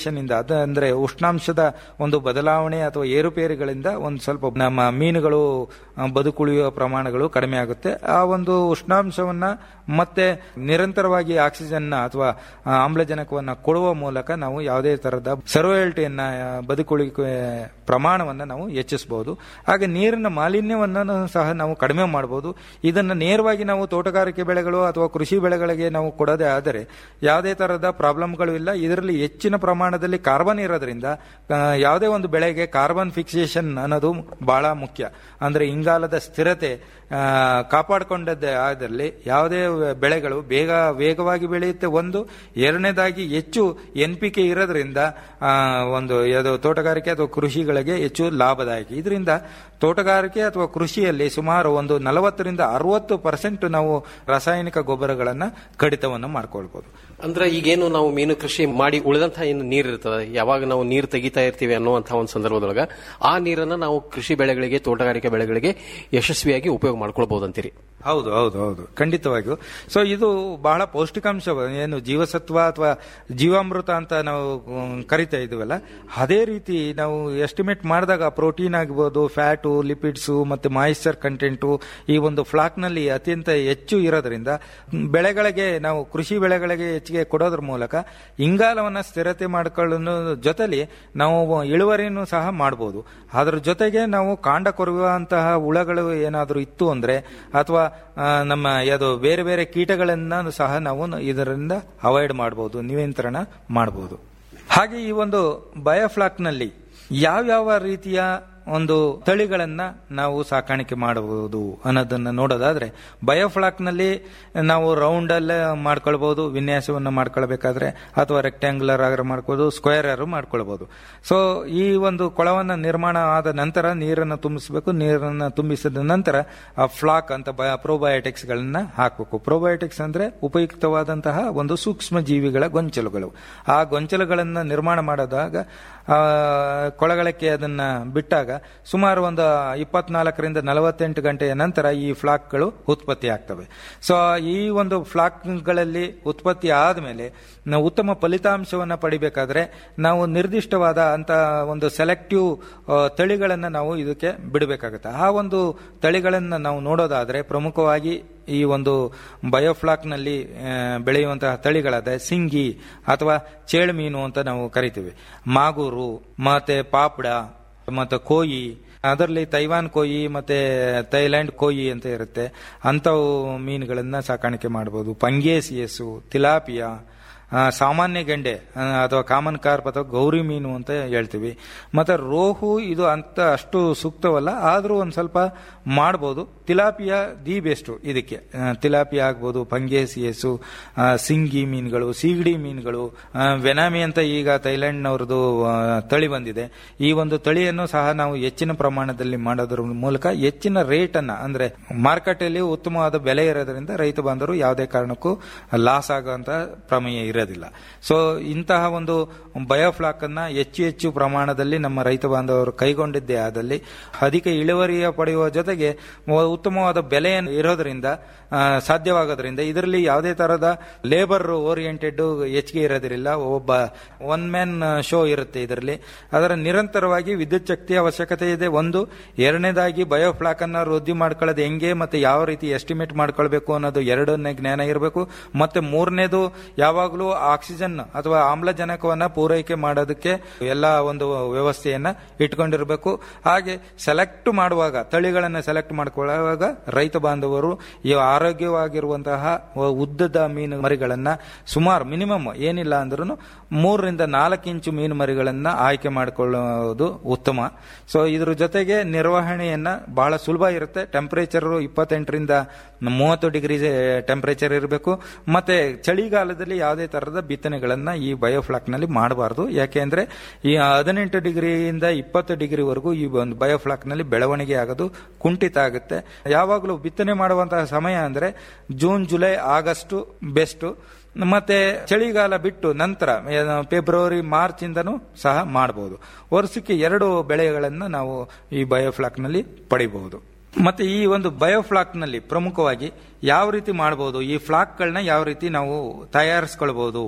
ಯಾವ್ದು ಅಂದ್ರೆ ಉಷ್ಣಾಂಶದ ಒಂದು ಬದಲಾವಣೆ ಅಥವಾ ಏರುಪೇರುಗಳಿಂದ ಒಂದು ಸ್ವಲ್ಪ ನಮ್ಮ ಮೀನುಗಳು ಆ, ಬದುಕುಳಿಯುವ ಪ್ರಮಾಣಗಳು ಕಡಿಮೆ ಆಗುತ್ತೆ ಆ ಒಂದು ಉಷ್ಣಾಂಶವನ್ನ ಮತ್ತೆ ನಿರಂತರವಾಗಿ ಆಕ್ಸಿಜನ್ ಅಥವಾ ಆ, ಆಮ್ಲಜನಕವನ್ನ ಕೊಡುವ ಮೂಲಕ ನಾವು ಯಾವುದೇ ತರಹದ ಸರ್ವೈಲ್ಟಿಯನ್ನ ಬದುಕುಳಿಕೆ ಪ್ರಮಾಣವನ್ನ ನಾವು ಹೆಚ್ಚಿಸಬಹುದು ಹಾಗೆ ನೀರಿನ ಮಾಲಿನ್ಯವನ್ನು ಸಹ ನಾವು ಕಡಿಮೆ ಮಾಡಬಹುದು ಇದನ್ನು ನೇರವಾಗಿ ನಾವು ತೋಟಗಾರಿಕೆ ಬೆಳೆಗಳು ಅಥವಾ ಕೃಷಿ ಬೆಳೆಗಳಿಗೆ ನಾವು ಕೊಡೋದೇ ಆದರೆ ಯಾವುದೇ ತರಹದ ಪ್ರಾಬ್ಲಮ್ಗಳು ಇಲ್ಲ ಇದರಲ್ಲಿ ಹೆಚ್ಚಿನ ಪ್ರಮಾಣದಲ್ಲಿ ಕಾರ್ಬನ್ ಇರೋದ್ರಿಂದ ಆ, ಯಾವುದೇ ಒಂದು ಬೆಳೆಗೆ ಕಾರ್ಬನ್ ಫಿಕ್ಸೇಷನ್ ಅನ್ನೋದು ಬಹಳ ಮುಖ್ಯ ಅಂದ್ರೆ ಇಂಗಾಲದ ಸ್ಥಿರತೆ ಆ, ಕಾಪಾಡಿಕೊಂಡದ್ದೇ ಆದಲ್ಲಿ ಯಾವುದೇ ಬೆಳೆಗಳು ಬೇಗ ವೇಗವಾಗಿ ಬೆಳೆಯುತ್ತೆ ಒಂದು ಎರಡನೇದಾಗಿ ಹೆಚ್ಚು ಎನ್ ಪಿ ಕೆ ಇರೋದ್ರಿಂದ ಆ, ಒಂದು ಯಾವುದು ತೋಟಗಾರಿಕೆ ಅಥವಾ ಕೃಷಿಗಳಿಗೆ ಹೆಚ್ಚು ಲಾಭದಾಯಕ ಇದರಿಂದ ತೋಟಗಾರಿಕೆ ಅಥವಾ ಕೃಷಿಯಲ್ಲಿ ಸುಮಾರು ಒಂದು ನಲವತ್ತರಿಂದ ಅರವತ್ತು ಪರ್ಸೆಂಟ್ ನಾವು ರಾಸಾಯನಿಕ ಗೊಬ್ಬರಗಳನ್ನ ಕಡಿತವನ್ನು ಮಾಡ್ಕೊಳ್ಬಹುದು ಅಂದ್ರೆ ಈಗೇನು ನಾವು ಮೀನು ಕೃಷಿ ಮಾಡಿ ಉಳಿದಂತಹ ಏನು ನೀರು ಇರ್ತದೆ ಯಾವಾಗ ನಾವು ನೀರು ತೆಗಿತಾ ಇರ್ತೀವಿ ಅನ್ನುವಂತಹ ಒಂದು ಸಂದರ್ಭದೊಳಗ ಆ ನೀರನ್ನ ನಾವು ಕೃಷಿ ಬೆಳೆಗಳಿಗೆ ತೋಟಗಾರಿಕೆ ಬೆಳೆಗಳಿಗೆ ಯಶಸ್ವಿಯಾಗಿ ಉಪಯೋಗ ಮಾಡ್ಕೊಳ್ಬಹುದು ಅಂತೀರಿ ಹೌದು ಹೌದು ಹೌದು ಖಂಡಿತವಾಗಿಯೂ ಸೊ ಇದು ಬಹಳ ಪೌಷ್ಟಿಕಾಂಶ ಏನು ಜೀವಸತ್ವ ಅಥವಾ ಜೀವಾಮೃತ ಅಂತ ನಾವು ಮ್, ಕರಿತಾ ಇದೀವಲ್ಲ ಅದೇ ರೀತಿ ನಾವು ಎಸ್ಟಿಮೇಟ್ ಮಾಡಿದಾಗ ಪ್ರೋಟೀನ್ ಆಗ್ಬೋದು ಫ್ಯಾಟು ಲಿಪಿಡ್ಸು ಮತ್ತೆ ಮಾಯಿಶ್ಚರ್ ಕಂಟೆಂಟು ಈ ಒಂದು ಫ್ಲಾಕ್ ನಲ್ಲಿ ಅತ್ಯಂತ ಹೆಚ್ಚು ಇರೋದ್ರಿಂದ ಮ್, ಬೆಳೆಗಳಿಗೆ ನಾವು ಕೃಷಿ ಬೆಳೆಗಳಿಗೆ ಹೆಚ್ಚಿಗೆ ಕೊಡೋದ್ರ ಮೂಲಕ ಇಂಗಾಲವನ್ನ ಸ್ಥಿರತೆ ಮಾಡ್ಕೊಳ್ಳೋ ಜೊತೆಲಿ ನಾವು ಇಳುವರಿನೂ ಸಹ ಮಾಡಬಹುದು ಅದ್ರ ಜೊತೆಗೆ ನಾವು ಕಾಂಡ ಕೊರುವಂತಹ ಹುಳಗಳು ಏನಾದರೂ ಇತ್ತು ಅಂದ್ರೆ ಅಥವಾ ಆ, ನಮ್ಮ ಯಾವುದು ಬೇರೆ ಬೇರೆ ಕೀಟಗಳನ್ನ ಸಹ ನಾವು ಇದರಿಂದ ಅವಾಯ್ಡ್ ಮಾಡಬಹುದು ನಿಯಂತ್ರಣ ಮಾಡಬಹುದು ಹಾಗೆ ಈ ಒಂದು ಬಯೋಫ್ಲಾಕ್ನಲ್ಲಿ ಯಾವ್ಯಾವ ರೀತಿಯ ಒಂದು ತಳಿಗಳನ್ನ ನಾವು ಸಾಕಾಣಿಕೆ ಮಾಡಬಹುದು ಅನ್ನೋದನ್ನ ನೋಡೋದಾದ್ರೆ ಬಯೋಫ್ಲಾಕ್ನಲ್ಲಿ ನಾವು ರೌಂಡ್ ಅಲ್ಲೇ ಮಾಡ್ಕೊಳ್ಬಹುದು ವಿನ್ಯಾಸವನ್ನ ಮಾಡ್ಕೊಳ್ಬೇಕಾದ್ರೆ ಅಥವಾ ರೆಕ್ಟ್ಯಾಂಗುಲರ್ ಆಗಿ ಮಾಡ್ಕೋಬಹುದು ಸ್ಕ್ವೇರ್ ಆರು ಮಾಡ್ಕೊಳ್ಬಹುದು ಸೊ ಈ ಒಂದು ಕೊಳವನ್ನ ನಿರ್ಮಾಣ ಆದ ನಂತರ ನೀರನ್ನು ತುಂಬಿಸಬೇಕು ನೀರನ್ನು ತುಂಬಿಸಿದ ನಂತರ ಆ ಫ್ಲಾಕ್ ಅಂತ ಪ್ರೋಬಯೋಟಿಕ್ಸ್ ಗಳನ್ನ ಹಾಕಬೇಕು ಪ್ರೋಬಯೋಟಿಕ್ಸ್ ಅಂದ್ರೆ ಉಪಯುಕ್ತವಾದಂತಹ ಒಂದು ಸೂಕ್ಷ್ಮ ಜೀವಿಗಳ ಗೊಂಚಲುಗಳು ಆ ಗೊಂಚಲುಗಳನ್ನ ನಿರ್ಮಾಣ ಮಾಡಿದಾಗ ಆ, ಕೊಳಗಳಕ್ಕೆ ಅದನ್ನ ಬಿಟ್ಟಾಗ ಸುಮಾರು ಒಂದು ಇಪ್ಪತ್ನಾಲ್ಕರಿಂದ ನಲವತ್ತೆಂಟು ಗಂಟೆಯ ನಂತರ ಈ ಫ್ಲಾಕ್ಗಳು ಉತ್ಪತ್ತಿ ಆಗ್ತವೆ ಸೊ ಈ ಒಂದು ಫ್ಲಾಕ್ಗಳಲ್ಲಿ ಉತ್ಪತ್ತಿ ಆದಮೇಲೆ ನಾವು ಉತ್ತಮ ಫಲಿತಾಂಶವನ್ನು ಪಡಿಬೇಕಾದ್ರೆ ನಾವು ನಿರ್ದಿಷ್ಟವಾದ ಅಂತ ಒಂದು ಸೆಲೆಕ್ಟಿವ್ ತಳಿಗಳನ್ನು ನಾವು ಇದಕ್ಕೆ ಬಿಡಬೇಕಾಗುತ್ತೆ ಆ ಒಂದು ತಳಿಗಳನ್ನು ನಾವು ನೋಡೋದಾದ್ರೆ ಪ್ರಮುಖವಾಗಿ ಈ ಒಂದು ಬಯೋಫ್ಲಾಕ್ನಲ್ಲಿ ಆ, ಬೆಳೆಯುವಂತಹ ತಳಿಗಳಾದ ಸಿಂಗಿ ಅಥವಾ ಚೇಳು ಮೀನು ಅಂತ ನಾವು ಕರಿತೀವಿ ಮಾಗೂರು ಮತ್ತೆ ಪಾಪಡ ಮತ್ತೆ ಕೋಯಿ ಅದರಲ್ಲಿ ತೈವಾನ್ ಕೋಯಿ ಮತ್ತೆ ಥೈಲ್ಯಾಂಡ್ ಕೋಯಿ ಅಂತ ಇರುತ್ತೆ ಅಂಥವು ಮೀನುಗಳನ್ನ ಸಾಕಾಣಿಕೆ ಮಾಡಬಹುದು ಪಂಗೇಸಿಯಸ್ಸು ತಿಲಾಪಿಯಾ ಆ, ಸಾಮಾನ್ಯ ಗೆಂಡೆ ಆ, ಅಥವಾ ಕಾಮನ್ ಕಾರ್ಪ್ ಅಥವಾ ಗೌರಿ ಮೀನು ಅಂತ ಹೇಳ್ತೀವಿ ಮತ್ತೆ ರೋಹು ಇದು ಅಂತ ಅಷ್ಟು ಸೂಕ್ತವಲ್ಲ ಆದರೂ ಒಂದು ಸ್ವಲ್ಪ ಮಾಡ್ಬೋದು ತಿಲಾಪಿಯಾ ದಿ ಬೆಸ್ಟ್ ಇದಕ್ಕೆ ಆ, ತಿಲಾಪಿಯಾ ಆಗ್ಬೋದು ಪಂಗೇಸಿಯಸ್ಸು ಆ, ಸಿಂಗಿ ಮೀನುಗಳು ಸೀಗಡಿ ಮೀನುಗಳು ಆ, ವೆನಾಮಿ ಅಂತ ಈಗ ಥೈಲ್ಯಾಂಡ್ನವ್ರದ್ದು ಆ, ತಳಿ ಬಂದಿದೆ ಈ ಒಂದು ತಳಿಯನ್ನು ಸಹ ನಾವು ಹೆಚ್ಚಿನ ಪ್ರಮಾಣದಲ್ಲಿ ಮಾಡೋದ್ರ ಮೂಲಕ ಹೆಚ್ಚಿನ ರೇಟ್ ಅನ್ನ ಅಂದ್ರೆ ಮಾರ್ಕೆಟ್ ಅಲ್ಲಿ ಉತ್ತಮವಾದ ಬೆಲೆ ಇರೋದ್ರಿಂದ ರೈತ ಬಾಂಧವರು ಯಾವುದೇ ಕಾರಣಕ್ಕೂ ಲಾಸ್ ಆಗುವಂತ ಪ್ರಮೇಯ ಇರೋದಿಲ್ಲ ಸೊ ಇಂತಹ ಒಂದು ಬಯೋಫ್ಲಾಕ್ ಅನ್ನ ಹೆಚ್ಚು ಹೆಚ್ಚು ಪ್ರಮಾಣದಲ್ಲಿ ನಮ್ಮ ರೈತ ಬಾಂಧವರು ಕೈಗೊಂಡಿದ್ದೇ ಆದಲ್ಲಿ ಅಧಿಕ ಇಳುವರಿಯ ಪಡೆಯುವ ಜೊತೆಗೆ ಮ- ಉತ್ತಮವಾದ ಬೆಲೆ ಇರೋದ್ರಿಂದ ಆ, ಸಾಧ್ಯವಾಗೋದ್ರಿಂದ ಇದರಲ್ಲಿ ಯಾವುದೇ ತರಹದ ಲೇಬರ್ ಓರಿಯೆಂಟೆಡ್ ಹೆಚ್ಚಿಗೆ ಇರೋದಿಲ್ಲ ಒಬ್ಬ ಒನ್ ಮ್ಯಾನ್ ಶೋ ಇರುತ್ತೆ ಇದರಲ್ಲಿ ಅದರ ನಿರಂತರವಾಗಿ ವಿದ್ಯುತ್ ಶಕ್ತಿಯ ಅವಶ್ಯಕತೆ ಇದೆ ಒಂದು ಎರಡನೇದಾಗಿ ಬಯೋಫ್ಲಾಕ್ ಅನ್ನ ವೃದ್ಧಿ ಮಾಡ್ಕೊಳ್ಳೋದು ಹೆಂಗೆ ಮತ್ತೆ ಯಾವ ರೀತಿ ಎಸ್ಟಿಮೇಟ್ ಮಾಡ್ಕೊಳ್ಬೇಕು ಅನ್ನೋದು ಎರಡನೇ ಜ್ಞಾನ ಇರಬೇಕು ಮತ್ತೆ ಮೂರನೇದು ಯಾವಾಗಲೂ ಆಕ್ಸಿಜನ್ ಅಥವಾ ಆಮ್ಲಜನಕವನ್ನ ಪೂರೈಕೆ ಮಾಡೋದಕ್ಕೆ ಎಲ್ಲ ಒಂದು ವ್ಯವಸ್ಥೆಯನ್ನ ಇಟ್ಕೊಂಡಿರಬೇಕು ಹಾಗೆ ಸೆಲೆಕ್ಟ್ ಮಾಡುವಾಗ ತಳಿಗಳನ್ನ ಸೆಲೆಕ್ಟ್ ಮಾಡ್ಕೊಳ್ಳುವಾಗ ರೈತ ಬಾಂಧವರು ಈ ಆರೋಗ್ಯವಾಗಿರುವಂತಹ ಉದ್ದದ ಮೀನು ಮರಿಗಳನ್ನ ಸುಮಾರು ಮಿನಿಮಮ್ ಏನಿಲ್ಲ ಅಂದ್ರೂ ಮೂರರಿಂದ ನಾಲ್ಕು ಇಂಚು ಮೀನು ಮರಿಗಳನ್ನ ಆಯ್ಕೆ ಮಾಡಿಕೊಳ್ಳುವುದು ಉತ್ತಮ ಸೊ ಇದ್ರ ಜೊತೆಗೆ ನಿರ್ವಹಣೆಯನ್ನ ಬಹಳ ಸುಲಭ ಇರುತ್ತೆ ಟೆಂಪರೇಚರ್ ಇಪ್ಪತ್ತೆಂಟರಿಂದ ಮೂವತ್ತು ಡಿಗ್ರಿ ಟೆಂಪರೇಚರ್ ಇರಬೇಕು ಮತ್ತೆ ಚಳಿಗಾಲದಲ್ಲಿ ಯಾವುದೇ ತರಹದ ಬಿತ್ತನೆಗಳನ್ನ ಈ ಬಯೋಫ್ಲಾಕ್ ನಲ್ಲಿ ಮಾಡಬಾರದು ಯಾಕೆಂದ್ರೆ ಈ ಹದಿನೆಂಟು ಡಿಗ್ರಿಯಿಂದ ಇಪ್ಪತ್ತು ಡಿಗ್ರಿವರೆಗೂ ಈ ಒಂದು ಬಯೋಫ್ಲಾಕ್ ನಲ್ಲಿ ಬೆಳವಣಿಗೆ ಆಗೋದು ಕುಂಠಿತ ಆಗುತ್ತೆ ಯಾವಾಗಲೂ ಬಿತ್ತನೆ ಮಾಡುವಂತಹ ಸಮಯ ಅಂದ್ರೆ ಜೂನ್ ಜುಲೈ ಆಗಸ್ಟ್ ಬೆಸ್ಟ್ ಮತ್ತೆ ಚಳಿಗಾಲ ಬಿಟ್ಟು ನಂತರ ಏನು ಫೆಬ್ರವರಿ ಮಾರ್ಚ್ ಇಂದನೂ ಸಹ ಮಾಡಬಹುದು ವರ್ಷಕ್ಕೆ ಎರಡು ಬೆಳೆಗಳನ್ನ ನಾವು ಈ ಬಯೋಫ್ಲಾಕ್ ನಲ್ಲಿ ಪಡಿಬಹುದು ಮತ್ತೆ ಈ ಒಂದು ಬಯೋಫ್ಲಾಕ್ ನಲ್ಲಿ ಪ್ರಮುಖವಾಗಿ ಯಾವ ರೀತಿ ಮಾಡಬಹುದು ಈ ಫ್ಲಾಕ್ಗಳನ್ನ ಯಾವ ರೀತಿ ನಾವು ತಯಾರಿಸ್ಕೊಳ್ಬಹುದು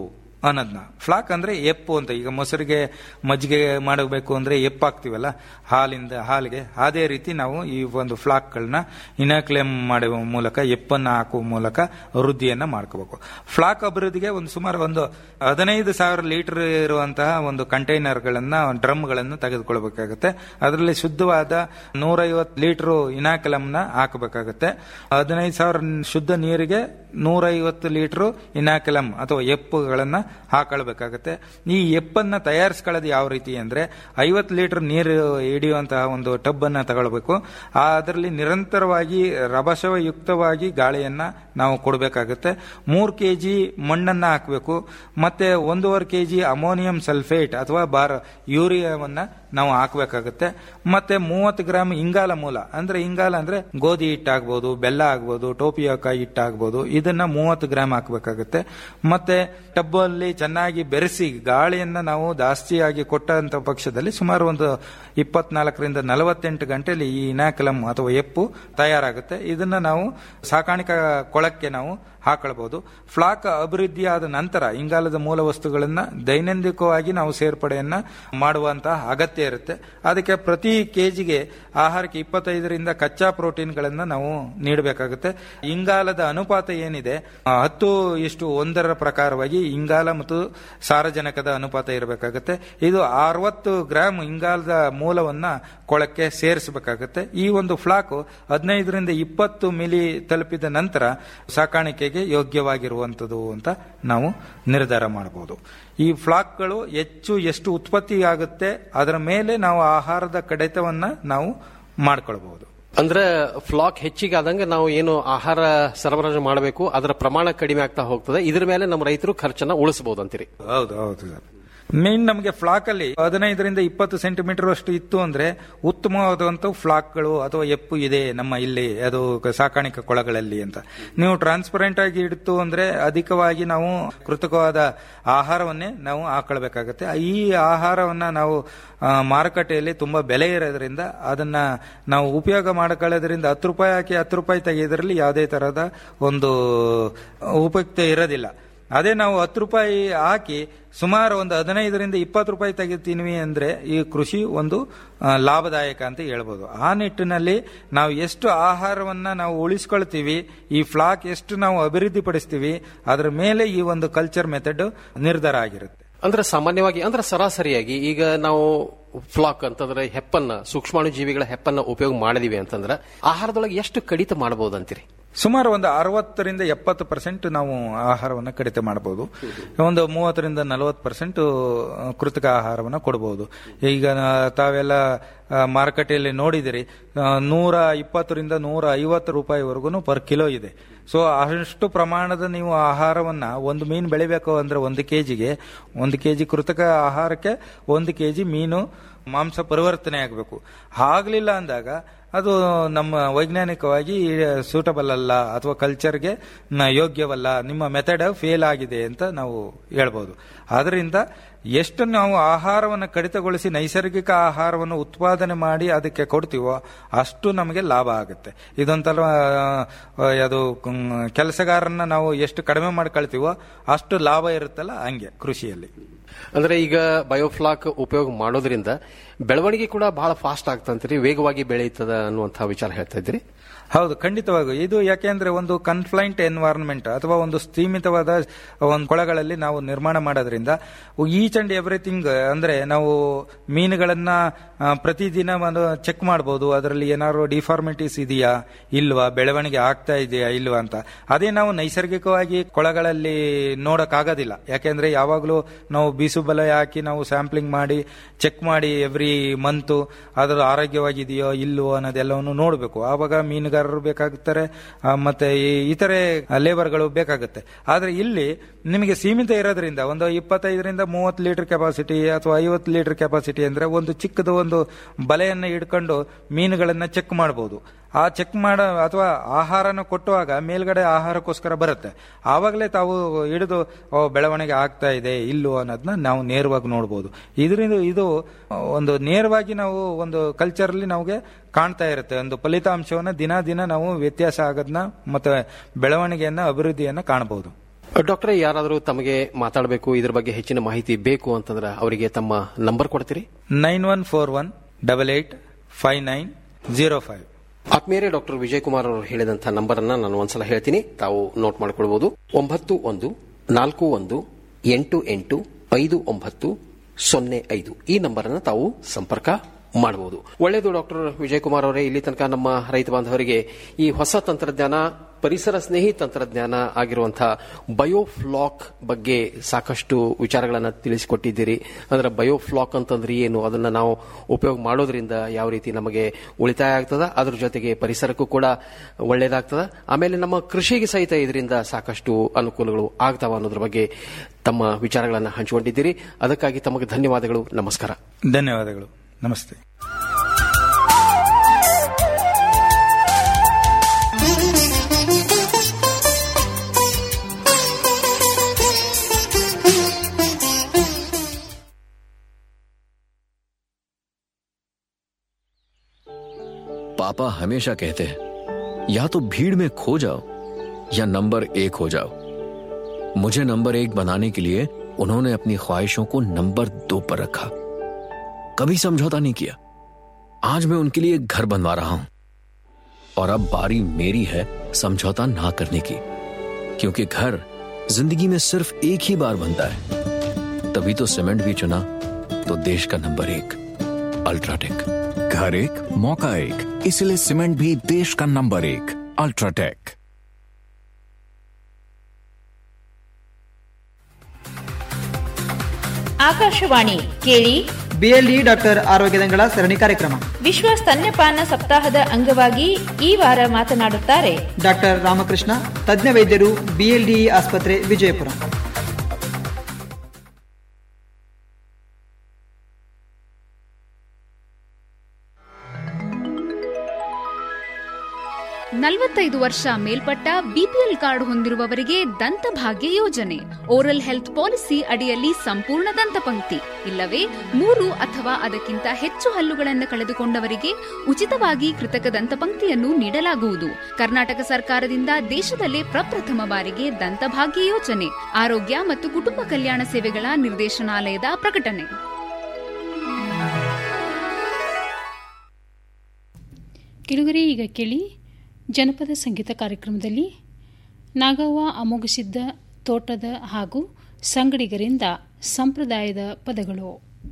ಅನ್ನೋದನ್ನ ಫ್ಲಾಕ್ ಅಂದ್ರೆ ಎಪ್ಪು ಅಂತ ಈಗ ಮೊಸರಿಗೆ ಮಜ್ಜಿಗೆ ಮಾಡಬೇಕು ಅಂದ್ರೆ ಎಪ್ಪು ಹಾಕ್ತಿವಲ್ಲ ಹಾಲಿಂದ ಹಾಲಿಗೆ ಅದೇ ರೀತಿ ನಾವು ಈ ಒಂದು ಫ್ಲಾಕ್ಗಳನ್ನ ಇನಾಕ್ಲೇಮ್ ಮಾಡುವ ಮೂಲಕ ಎಪ್ಪನ್ನ ಹಾಕುವ ಮೂಲಕ ವೃದ್ಧಿಯನ್ನ ಮಾಡ್ಕೋಬೇಕು ಫ್ಲಾಕ್ ಅಭಿವೃದ್ಧಿಗೆ ಒಂದು ಸುಮಾರು ಒಂದು ಹದಿನೈದು ಸಾವಿರ ಲೀಟರ್ ಇರುವಂತಹ ಒಂದು ಕಂಟೈನರ್ಗಳನ್ನ ಡ್ರಮ್ಗಳನ್ನು ತೆಗೆದುಕೊಳ್ಬೇಕಾಗುತ್ತೆ ಅದರಲ್ಲಿ ಶುದ್ಧವಾದ ನೂರೈವತ್ತು ಲೀಟರ್ ಇನಾಕಲಂನ ಹಾಕಬೇಕಾಗುತ್ತೆ ಹದಿನೈದು ಸಾವಿರ ಶುದ್ಧ ನೀರಿಗೆ ನೂರೈವತ್ತು ಲೀಟರ್ ಇನಾಕಲಂ ಅಥವಾ ಎಪ್ಪುಗಳನ್ನ ಹಾಕೊಳ್ಬೇಕಾಗುತ್ತೆ ಈ ಎಪ್ಪನ್ನ ತಯಾರಿಸ್ಕೊಳ್ಳೋದು ಯಾವ ರೀತಿ ಅಂದ್ರೆ ಐವತ್ತು ಲೀಟರ್ ನೀರು ಹಿಡಿಯುವಂತಹ ಒಂದು ಟಬ್ ಅನ್ನ ತಗೊಳ್ಬೇಕು ಅದರಲ್ಲಿ ನಿರಂತರವಾಗಿ ರಭಸಯುಕ್ತವಾಗಿ ಗಾಳಿಯನ್ನ ನಾವು ಕೊಡಬೇಕಾಗುತ್ತೆ ಮೂರು ಕೆಜಿ ಮಣ್ಣನ್ನ ಹಾಕಬೇಕು ಮತ್ತೆ ಒಂದೂವರೆ ಕೆಜಿ ಅಮೋನಿಯಂ ಸಲ್ಫೇಟ್ ಅಥವಾ ಬಾರ್ ಯೂರಿಯಾವನ್ನ ನಾವು ಹಾಕಬೇಕಾಗುತ್ತೆ ಮತ್ತೆ ಮೂವತ್ತು ಗ್ರಾಮ್ ಇಂಗಾಲ ಮೂಲ ಅಂದ್ರೆ ಇಂಗಾಲ ಅಂದ್ರೆ ಗೋಧಿ ಹಿಟ್ಟಾಗ್ಬೋದು ಬೆಲ್ಲ ಆಗ್ಬೋದು ಟೋಪಿಯೋಕಾಯಿ ಹಿಟ್ಟಾಗ್ಬೋದು ಇದನ್ನ ಮೂವತ್ತು ಗ್ರಾಮ್ ಹಾಕಬೇಕಾಗುತ್ತೆ ಮತ್ತೆ ಟಬ್ ಅಲ್ಲಿ ಚೆನ್ನಾಗಿ ಬೆರೆಸಿ ಗಾಳಿಯನ್ನ ನಾವು ಜಾಸ್ತಿಯಾಗಿ ಕೊಟ್ಟಂತ ಪಕ್ಷದಲ್ಲಿ ಸುಮಾರು ಒಂದು ಇಪ್ಪತ್ನಾಲ್ಕರಿಂದ ನಲವತ್ತೆಂಟು ಗಂಟೆಯಲ್ಲಿ ಈ ಇನಾಕಲಂ ಅಥವಾ ಎಪ್ಪು ತಯಾರಾಗುತ್ತೆ ಇದನ್ನ ನಾವು ಸಾಕಾಣಿಕಾ ಕೊಳಕ್ಕೆ ನಾವು ಹಾಕೊಳ್ಬಹುದು ಫ್ಲಾಕ್ ಅಭಿವೃದ್ಧಿಯಾದ ನಂತರ ಇಂಗಾಲದ ಮೂಲ ವಸ್ತುಗಳನ್ನ ದೈನಂದಿಕವಾಗಿ ನಾವು ಸೇರ್ಪಡೆಯನ್ನ ಮಾಡುವಂತಹ ಅಗತ್ಯ ಇರುತ್ತೆ ಅದಕ್ಕೆ ಪ್ರತಿ ಕೆಜಿಗೆ ಆಹಾರಕ್ಕೆ ಇಪ್ಪತ್ತೈದರಿಂದ ಕಚ್ಚಾ ಪ್ರೋಟೀನ್ಗಳನ್ನ ನಾವು ನೀಡಬೇಕಾಗುತ್ತೆ ಇಂಗಾಲದ ಅನುಪಾತ ಏನಿದೆ ಆ, ಹತ್ತು ಇಷ್ಟು ಒಂದರ ಪ್ರಕಾರವಾಗಿ ಇಂಗಾಲ ಮತ್ತು ಸಾರಜನಕದ ಅನುಪಾತ ಇರಬೇಕಾಗುತ್ತೆ ಇದು ಅರವತ್ತು ಗ್ರಾಮ್ ಇಂಗಾಲದ ಮೂಲವನ್ನ ಕೊಳಕ್ಕೆ ಸೇರಿಸಬೇಕಾಗುತ್ತೆ ಈ ಒಂದು ಫ್ಲಾಕ್ ಹದಿನೈದರಿಂದ ಇಪ್ಪತ್ತು ಮಿಲಿ ತಲುಪಿದ ನಂತರ ಸಾಕಾಣಿಕೆಗೆ ಯೋಗ್ಯವಾಗಿರುವಂಥದ್ದು ಅಂತ ನಾವು ನಿರ್ಧಾರ ಮಾಡಬಹುದು ಈ ಫ್ಲಾಕ್ಗಳು ಹೆಚ್ಚು ಎಷ್ಟು ಉತ್ಪತ್ತಿ ಆಗುತ್ತೆ ಅದರ ಮೇಲೆ ನಾವು ಆಹಾರದ ಕಡಿತವನ್ನ ನಾವು ಮಾಡ್ಕೊಳ್ಬಹುದು ಅಂದ್ರೆ ಫ್ಲಾಕ್ ಹೆಚ್ಚಿಗೆ ಆದಂಗೆ ನಾವು ಏನು ಆಹಾರ ಸರಬರಾಜು ಮಾಡಬೇಕು ಅದರ ಪ್ರಮಾಣ ಕಡಿಮೆ ಆಗ್ತಾ ಹೋಗ್ತದೆ ಇದ್ರ ಮೇಲೆ ನಮ್ಮ ರೈತರು ಖರ್ಚನ್ನ ಉಳಿಸಬಹುದು ಅಂತೀರಿ ಹೌದು ಹೌದು ಸರ್ ಮೇನ್ ನಮಗೆ ಫ್ಲಾಕ್ ಅಲ್ಲಿ ಹದಿನೈದರಿಂದ ಇಪ್ಪತ್ತು ಸೆಂಟಿಮೀಟರ್ ಅಷ್ಟು ಇತ್ತು ಅಂದ್ರೆ ಉತ್ತಮವಾದಂತ ಫ್ಲಾಕ್ಗಳು ಅಥವಾ ಎಪ್ಪು ಇದೆ ನಮ್ಮ ಇಲ್ಲಿ ಅದು ಸಾಕಾಣಿಕೆ ಕೊಳಗಳಲ್ಲಿ ಅಂತ ನೀವು ಟ್ರಾನ್ಸ್ಪರೆಂಟ್ ಆಗಿ ಇಡ್ತು ಅಂದ್ರೆ ಅಧಿಕವಾಗಿ ನಾವು ಕೃತಕವಾದ ಆಹಾರವನ್ನೇ ನಾವು ಹಾಕೊಳ್ಬೇಕಾಗತ್ತೆ ಈ ಆಹಾರವನ್ನ ನಾವು ಆ, ಮಾರುಕಟ್ಟೆಯಲ್ಲಿ ತುಂಬಾ ಬೆಲೆ ಇರೋದ್ರಿಂದ ಅದನ್ನ ನಾವು ಉಪಯೋಗ ಮಾಡ್ಕೊಳ್ಳೋದ್ರಿಂದ ಹತ್ತು ರೂಪಾಯಿ ಹಾಕಿ ಹತ್ತು ರೂಪಾಯಿ ತೆಗೆಯೋದ್ರಲ್ಲಿ ಯಾವುದೇ ತರಹದ ಒಂದು ಉಪಯುಕ್ತ ಇರೋದಿಲ್ಲ ಅದೇ ನಾವು ಹತ್ತು ರೂಪಾಯಿ ಹಾಕಿ ಸುಮಾರು ಒಂದು ಹದಿನೈದರಿಂದ ಇಪ್ಪತ್ತು ರೂಪಾಯಿ ತೆಗಿತೀವಿ ಅಂದ್ರೆ ಈ ಕೃಷಿ ಒಂದು ಆ, ಲಾಭದಾಯಕ ಅಂತ ಹೇಳ್ಬೋದು ಆ ನಿಟ್ಟಿನಲ್ಲಿ ನಾವು ಎಷ್ಟು ಆಹಾರವನ್ನ ನಾವು ಉಳಿಸ್ಕೊಳ್ತೀವಿ ಈ ಫ್ಲಾಕ್ ಎಷ್ಟು ನಾವು ಅಭಿವೃದ್ಧಿ ಪಡಿಸ್ತೀವಿ ಅದರ ಮೇಲೆ ಈ ಒಂದು ಕಲ್ಚರ್ ಮೆಥಡ್ ನಿರ್ಧಾರ ಆಗಿರುತ್ತೆ ಅಂದ್ರೆ ಸಾಮಾನ್ಯವಾಗಿ ಅಂದ್ರೆ ಸರಾಸರಿಯಾಗಿ ಈಗ ನಾವು ಫ್ಲಾಕ್ ಅಂತಂದ್ರೆ ಹೆಪ್ಪನ್ನ ಸೂಕ್ಷ್ಮಾಣು ಜೀವಿಗಳ ಹೆಪ್ಪನ್ನ ಉಪಯೋಗ ಮಾಡಿದೀವಿ ಅಂತಂದ್ರೆ ಆಹಾರದೊಳಗೆ ಎಷ್ಟು ಕಡಿತ ಮಾಡಬಹುದು ಅಂತೀರಿ ಸುಮಾರು ಒಂದು ಅರವತ್ತರಿಂದ ಎಪ್ಪತ್ತು ಪರ್ಸೆಂಟ್ ನಾವು ಆಹಾರವನ್ನು ಕಡಿತ ಮಾಡಬಹುದು ಒಂದು ಮೂವತ್ತರಿಂದ ನಲವತ್ತು ಪರ್ಸೆಂಟ್ ಕೃತಕ ಆಹಾರವನ್ನು ಕೊಡಬಹುದು ಈಗ ನಾ- ತಾವೆಲ್ಲ ಆ, ಮಾರುಕಟ್ಟೆಯಲ್ಲಿ ನೋಡಿದಿರಿ ಆ, ನೂರ ಇಪ್ಪತ್ತರಿಂದ ನೂರ ಐವತ್ತು ರೂಪಾಯಿವರೆಗೂ ಪರ್ ಕಿಲೋ ಇದೆ ಸೊ ಅಷ್ಟು ಪ್ರಮಾಣದ ನೀವು ಆಹಾರವನ್ನ ಒಂದು ಮೀನು ಬೆಳಿಬೇಕು ಅಂದ್ರೆ ಒಂದು ಕೆಜಿಗೆ ಒಂದು ಕೆಜಿ ಕೃತಕ ಆಹಾರಕ್ಕೆ ಒಂದು ಕೆಜಿ ಮೀನು ಮಾಂಸ ಪರಿವರ್ತನೆ ಆಗಬೇಕು ಆಗ್ಲಿಲ್ಲ ಅಂದಾಗ ಅದು ನಮ್ಮ ವೈಜ್ಞಾನಿಕವಾಗಿ ಸೂಟಬಲ್ ಅಲ್ಲ ಅಥವಾ ಕಲ್ಚರ್ಗೆ ನ- ಯೋಗ್ಯವಲ್ಲ ನಿಮ್ಮ ಮೆಥಡ್ ಫೇಲ್ ಆಗಿದೆ ಅಂತ ನಾವು ಹೇಳ್ಬೋದು ಆದ್ರಿಂದ ಎಷ್ಟು ನಾವು ಆಹಾರವನ್ನು ಕಡಿತಗೊಳಿಸಿ ನೈಸರ್ಗಿಕ ಆಹಾರವನ್ನು ಉತ್ಪಾದನೆ ಮಾಡಿ ಅದಕ್ಕೆ ಕೊಡ್ತೀವೋ ಅಷ್ಟು ನಮಗೆ ಲಾಭ ಆಗುತ್ತೆ ಇದೊಂಥರ ಆ, ಅದು ಮ್, ಕೆಲಸಗಾರನ್ನ ನಾವು ಎಷ್ಟು ಕಡಿಮೆ ಮಾಡ್ಕೊಳ್ತೀವೋ ಅಷ್ಟು ಲಾಭ ಇರುತ್ತಲ್ಲ ಹಂಗೆ ಕೃಷಿಯಲ್ಲಿ ಅಂದ್ರೆ ಈಗ ಬಯೋಫ್ಲಾಕ್ ಉಪಯೋಗ ಮಾಡೋದ್ರಿಂದ ಬೆಳವಣಿಗೆ ಕೂಡ ಬಹಳ ಫಾಸ್ಟ್ ಆಗ್ತಂತೀರಿ ವೇಗವಾಗಿ ಬೆಳೆಯುತ್ತದ ಅನ್ನುವಂತಹ ವಿಚಾರ ಹೇಳ್ತಾ ಇದ್ರಿ ಹೌದು ಖಂಡಿತವಾಗೂ ಇದು ಯಾಕೆಂದ್ರೆ ಒಂದು ಕನ್ಫ್ಲೈಂಟ್ ಎನ್ವೈರನ್ಮೆಂಟ್ ಅಥವಾ ಒಂದು ಸೀಮಿತವಾದ ಒಂದು ಕೊಳಗಳಲ್ಲಿ ನಾವು ನಿರ್ಮಾಣ ಮಾಡೋದ್ರಿಂದ ಈಚ್ ಅಂಡ್ ಎವ್ರಿಥಿಂಗ್ ಅಂದ್ರೆ ನಾವು ಮೀನುಗಳನ್ನ ಆ, ಪ್ರತಿದಿನ ಒಂದು ಚೆಕ್ ಮಾಡಬಹುದು ಅದರಲ್ಲಿ ಏನಾದ್ರು ಡಿಫಾರ್ಮಿಟೀಸ್ ಇದೆಯಾ ಇಲ್ವಾ ಬೆಳವಣಿಗೆ ಆಗ್ತಾ ಇದೆಯಾ ಇಲ್ವಾ ಅಂತ ಅದೇ ನಾವು ನೈಸರ್ಗಿಕವಾಗಿ ಕೊಳಗಳಲ್ಲಿ ನೋಡಕ್ಕಾಗೋದಿಲ್ಲ ಯಾಕೆಂದ್ರೆ ಯಾವಾಗಲೂ ನಾವು ಬೀಸು ಬಲೆ ಹಾಕಿ ನಾವು ಸ್ಯಾಂಪ್ಲಿಂಗ್ ಮಾಡಿ ಚೆಕ್ ಮಾಡಿ ಎವ್ರಿ ಮಂತ್ ಅದರ ಆರೋಗ್ಯವಾಗಿದೆಯೋ ಇಲ್ವೋ ಅನ್ನೋದೆಲ್ಲವನ್ನು ನೋಡಬೇಕು ಆವಾಗ ಮೀನುಗಾರರು ಬೇಕಾಗುತ್ತಾರೆ ಆ, ಮತ್ತೆ ಈ ಇತರೆ ಲೇಬರ್ಗಳು ಬೇಕಾಗುತ್ತೆ ಆದ್ರೆ ಇಲ್ಲಿ ನಿಮಗೆ ಸೀಮಿತ ಇರೋದ್ರಿಂದ ಒಂದು ಇಪ್ಪತ್ತೈದರಿಂದ ಮೂವತ್ತು ಲೀಟರ್ ಕೆಪಾಸಿಟಿ ಅಥವಾ ಐವತ್ತು ಲೀಟರ್ ಕೆಪಾಸಿಟಿ ಅಂದ್ರೆ ಒಂದು ಚಿಕ್ಕದ ಒಂದು ಬಲೆಯನ್ನು ಹಿಡ್ಕೊಂಡು ಮೀನುಗಳನ್ನ ಚೆಕ್ ಮಾಡಬಹುದು ಆ ಚೆಕ್ ಮಾಡ ಅಥವಾ ಆಹಾರನ ಕೊಟ್ಟುವಾಗ ಮೇಲ್ಗಡೆ ಆಹಾರಕ್ಕೋಸ್ಕರ ಬರುತ್ತೆ ಆವಾಗಲೇ ತಾವು ಹಿಡಿದು ಓ, ಬೆಳವಣಿಗೆ ಆಗ್ತಾ ಇದೆ ಇಲ್ಲೋ ಅನ್ನೋದನ್ನ ನಾವು ನೇರವಾಗಿ ನೋಡಬಹುದು ಇದರಿಂದ ಇದು ಒಂದು ನೇರವಾಗಿ ನಾವು ಒಂದು ಕಲ್ಚರಲ್ಲಿ ನಮಗೆ ಕಾಣ್ತಾ ಇರುತ್ತೆ ಒಂದು ಫಲಿತಾಂಶವನ್ನ ದಿನ ದಿನ ನಾವು ವ್ಯತ್ಯಾಸ ಆಗೋದನ್ನ ಮತ್ತೆ ಬೆಳವಣಿಗೆಯನ್ನ ಅಭಿವೃದ್ಧಿಯನ್ನ ಕಾಣಬಹುದು ಡಾಕ್ಟರ್ ಯಾರಾದರೂ ತಮಗೆ ಮಾತಾಡಬೇಕು ಇದ್ರ ಬಗ್ಗೆ ಹೆಚ್ಚಿನ ಮಾಹಿತಿ ಬೇಕು ಅಂತಂದ್ರೆ ಅವರಿಗೆ ತಮ್ಮ ನಂಬರ್ ಕೊಡ್ತೀರಿ nine one four one double eight five nine zero five ಆತ್ಮೀಯರೇ ಡಾಕ್ಟರ್ ವಿಜಯ್ ಕುಮಾರ್ ಅವರು ಹೇಳಿದಂತಹ ನಂಬರ್ ಅನ್ನ ನಾನು ಒಂದ್ಸಲ ಹೇಳ್ತೀನಿ ತಾವು ನೋಟ್ ಮಾಡಿಕೊಳ್ಬಹುದು ಒಂಬತ್ತು ಒಂದು ನಾಲ್ಕು ಒಂದು ಎಂಟು ಎಂಟು ಐದು ಒಂಬತ್ತು ಸೊನ್ನೆ ಐದು ಈ ನಂಬರ್ ಅನ್ನು ತಾವು ಸಂಪರ್ಕ ಮಾಡಬಹುದು ಒಳ್ಳೆಯದು ಡಾಕ್ಟರ್ ವಿಜಯ್ ಕುಮಾರ್ ಅವರೇ ಇಲ್ಲಿ ತನಕ ನಮ್ಮ ರೈತ ಬಾಂಧವರಿಗೆ ಈ ಹೊಸ ತಂತ್ರಜ್ಞಾನ ಪರಿಸರ ಸ್ನೇಹಿ ತಂತ್ರಜ್ಞಾನ ಆಗಿರುವಂತಹ ಬಯೋಫ್ಲಾಕ್ ಬಗ್ಗೆ ಸಾಕಷ್ಟು ವಿಚಾರಗಳನ್ನು ತಿಳಿಸಿಕೊಟ್ಟಿದ್ದೀರಿ ಅಂದ್ರೆ ಬಯೋಫ್ಲಾಕ್ ಅಂತಂದ್ರೆ ಏನು ಅದನ್ನ ನಾವು ಉಪಯೋಗ ಮಾಡೋದ್ರಿಂದ ಯಾವ ರೀತಿ ನಮಗೆ ಉಳಿತಾಯ ಆಗ್ತದ ಅದ್ರ ಜೊತೆಗೆ ಪರಿಸರಕ್ಕೂ ಕೂಡ ಒಳ್ಳೇದಾಗ್ತದ ಆಮೇಲೆ ನಮ್ಮ ಕೃಷಿಗೆ ಸಹಿತ ಇದರಿಂದ ಸಾಕಷ್ಟು ಅನುಕೂಲಗಳು ಆಗ್ತಾವ ಅನ್ನೋದ್ರ ಬಗ್ಗೆ ತಮ್ಮ ವಿಚಾರಗಳನ್ನು ಹಂಚಿಕೊಂಡಿದ್ದೀರಿ ಅದಕ್ಕಾಗಿ ತಮಗೆ ಧನ್ಯವಾದಗಳು ನಮಸ್ಕಾರ ಧನ್ಯವಾದಗಳು ನಮಸ್ತೆ पापा हमेशा कहते हैं या तो भीड़ में खो जाओ या नंबर एक हो जाओ मुझे नंबर एक बनाने के लिए उन्होंने अपनी ख्वाहिशों को नंबर दो पर रखा कभी समझौता नहीं किया आज मैं उनके लिए एक घर बनवा रहा हूं और अब बारी मेरी है समझौता ना करने की क्योंकि घर जिंदगी में सिर्फ एक ही बार बनता है तभी तो सीमेंट भी चुना तो देश का नंबर एक अल्ट्राटेक घर एक मौका एक इसलिए सीमेंट भी देश का नंबर एक अल्ट्राटेक ಆಕಾಶವಾಣಿ ಕೇಳಿ ಬಿಎಲ್ಡಿ ಡಾಕ್ಟರ್ ಆರೋಗ್ಯದಂಗಳ ಸರಣಿ ಕಾರ್ಯಕ್ರಮ ವಿಶ್ವ ಸ್ತನ್ಯಪಾನ ಸಪ್ತಾಹದ ಅಂಗವಾಗಿ ಈ ವಾರ ಮಾತನಾಡುತ್ತಾರೆ ಡಾಕ್ಟರ್ ರಾಮಕೃಷ್ಣ ತಜ್ಞ ವೈದ್ಯರು ಬಿಎಲ್ಡಿ ಆಸ್ಪತ್ರೆ ವಿಜಯಪುರ ನಲವತ್ತೈದು ವರ್ಷ ಮೇಲ್ಪಟ್ಟ ಬಿಪಿಎಲ್ ಕಾರ್ಡ್ ಹೊಂದಿರುವವರಿಗೆ ದಂತಭಾಗ್ಯ ಯೋಜನೆ ಓರಲ್ ಹೆಲ್ತ್ ಪಾಲಿಸಿ ಅಡಿಯಲ್ಲಿ ಸಂಪೂರ್ಣ ದಂತಪಂಕ್ತಿ ಇಲ್ಲವೇ ಮೂರು ಅಥವಾ ಅದಕ್ಕಿಂತ ಹೆಚ್ಚು ಹಲ್ಲುಗಳನ್ನು ಕಳೆದುಕೊಂಡವರಿಗೆ ಉಚಿತವಾಗಿ ಕೃತಕ ದಂತಪಂಕ್ತಿಯನ್ನು ನೀಡಲಾಗುವುದು ಕರ್ನಾಟಕ ಸರ್ಕಾರದಿಂದ ದೇಶದಲ್ಲೇ ಪ್ರಪ್ರಥಮ ಬಾರಿಗೆ ದಂತಭಾಗ್ಯ ಯೋಜನೆ ಆರೋಗ್ಯ ಮತ್ತು ಕುಟುಂಬ ಕಲ್ಯಾಣ ಸೇವೆಗಳ ನಿರ್ದೇಶನಾಲಯದ ಪ್ರಕಟಣೆ ಕಿಳುಗರೆ ಈಗ ಕೇಳಿ ಜನಪದ ಸಂಗೀತ ಕಾರ್ಯಕ್ರಮದಲ್ಲಿ ನಾಗವ್ವ ಅಮೋಘಿಸಿದ್ದ ತೋಟದ ಹಾಗೂ ಸಂಗಡಿಗರಿಂದ ಸಂಪ್ರದಾಯದ ಪದಗಳು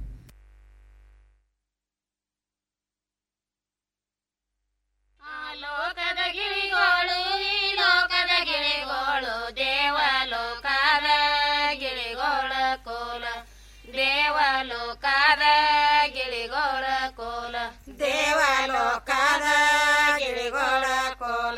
ಲೋಕದ ಗಿಳಿಗೋಳು ಈ ಲೋಕದ ಗಿಳಿಗೋಳು ದೇವಲೋಕದ ಗಿಳಿಗೋಳ ಕೋಲ ದೇವಲೋಕದ ಗಿಳಿಗೋಳ ಕೋಲ ದೇವಲೋಕದ ಗಿಳಿಗೋಳ ಕೋಲ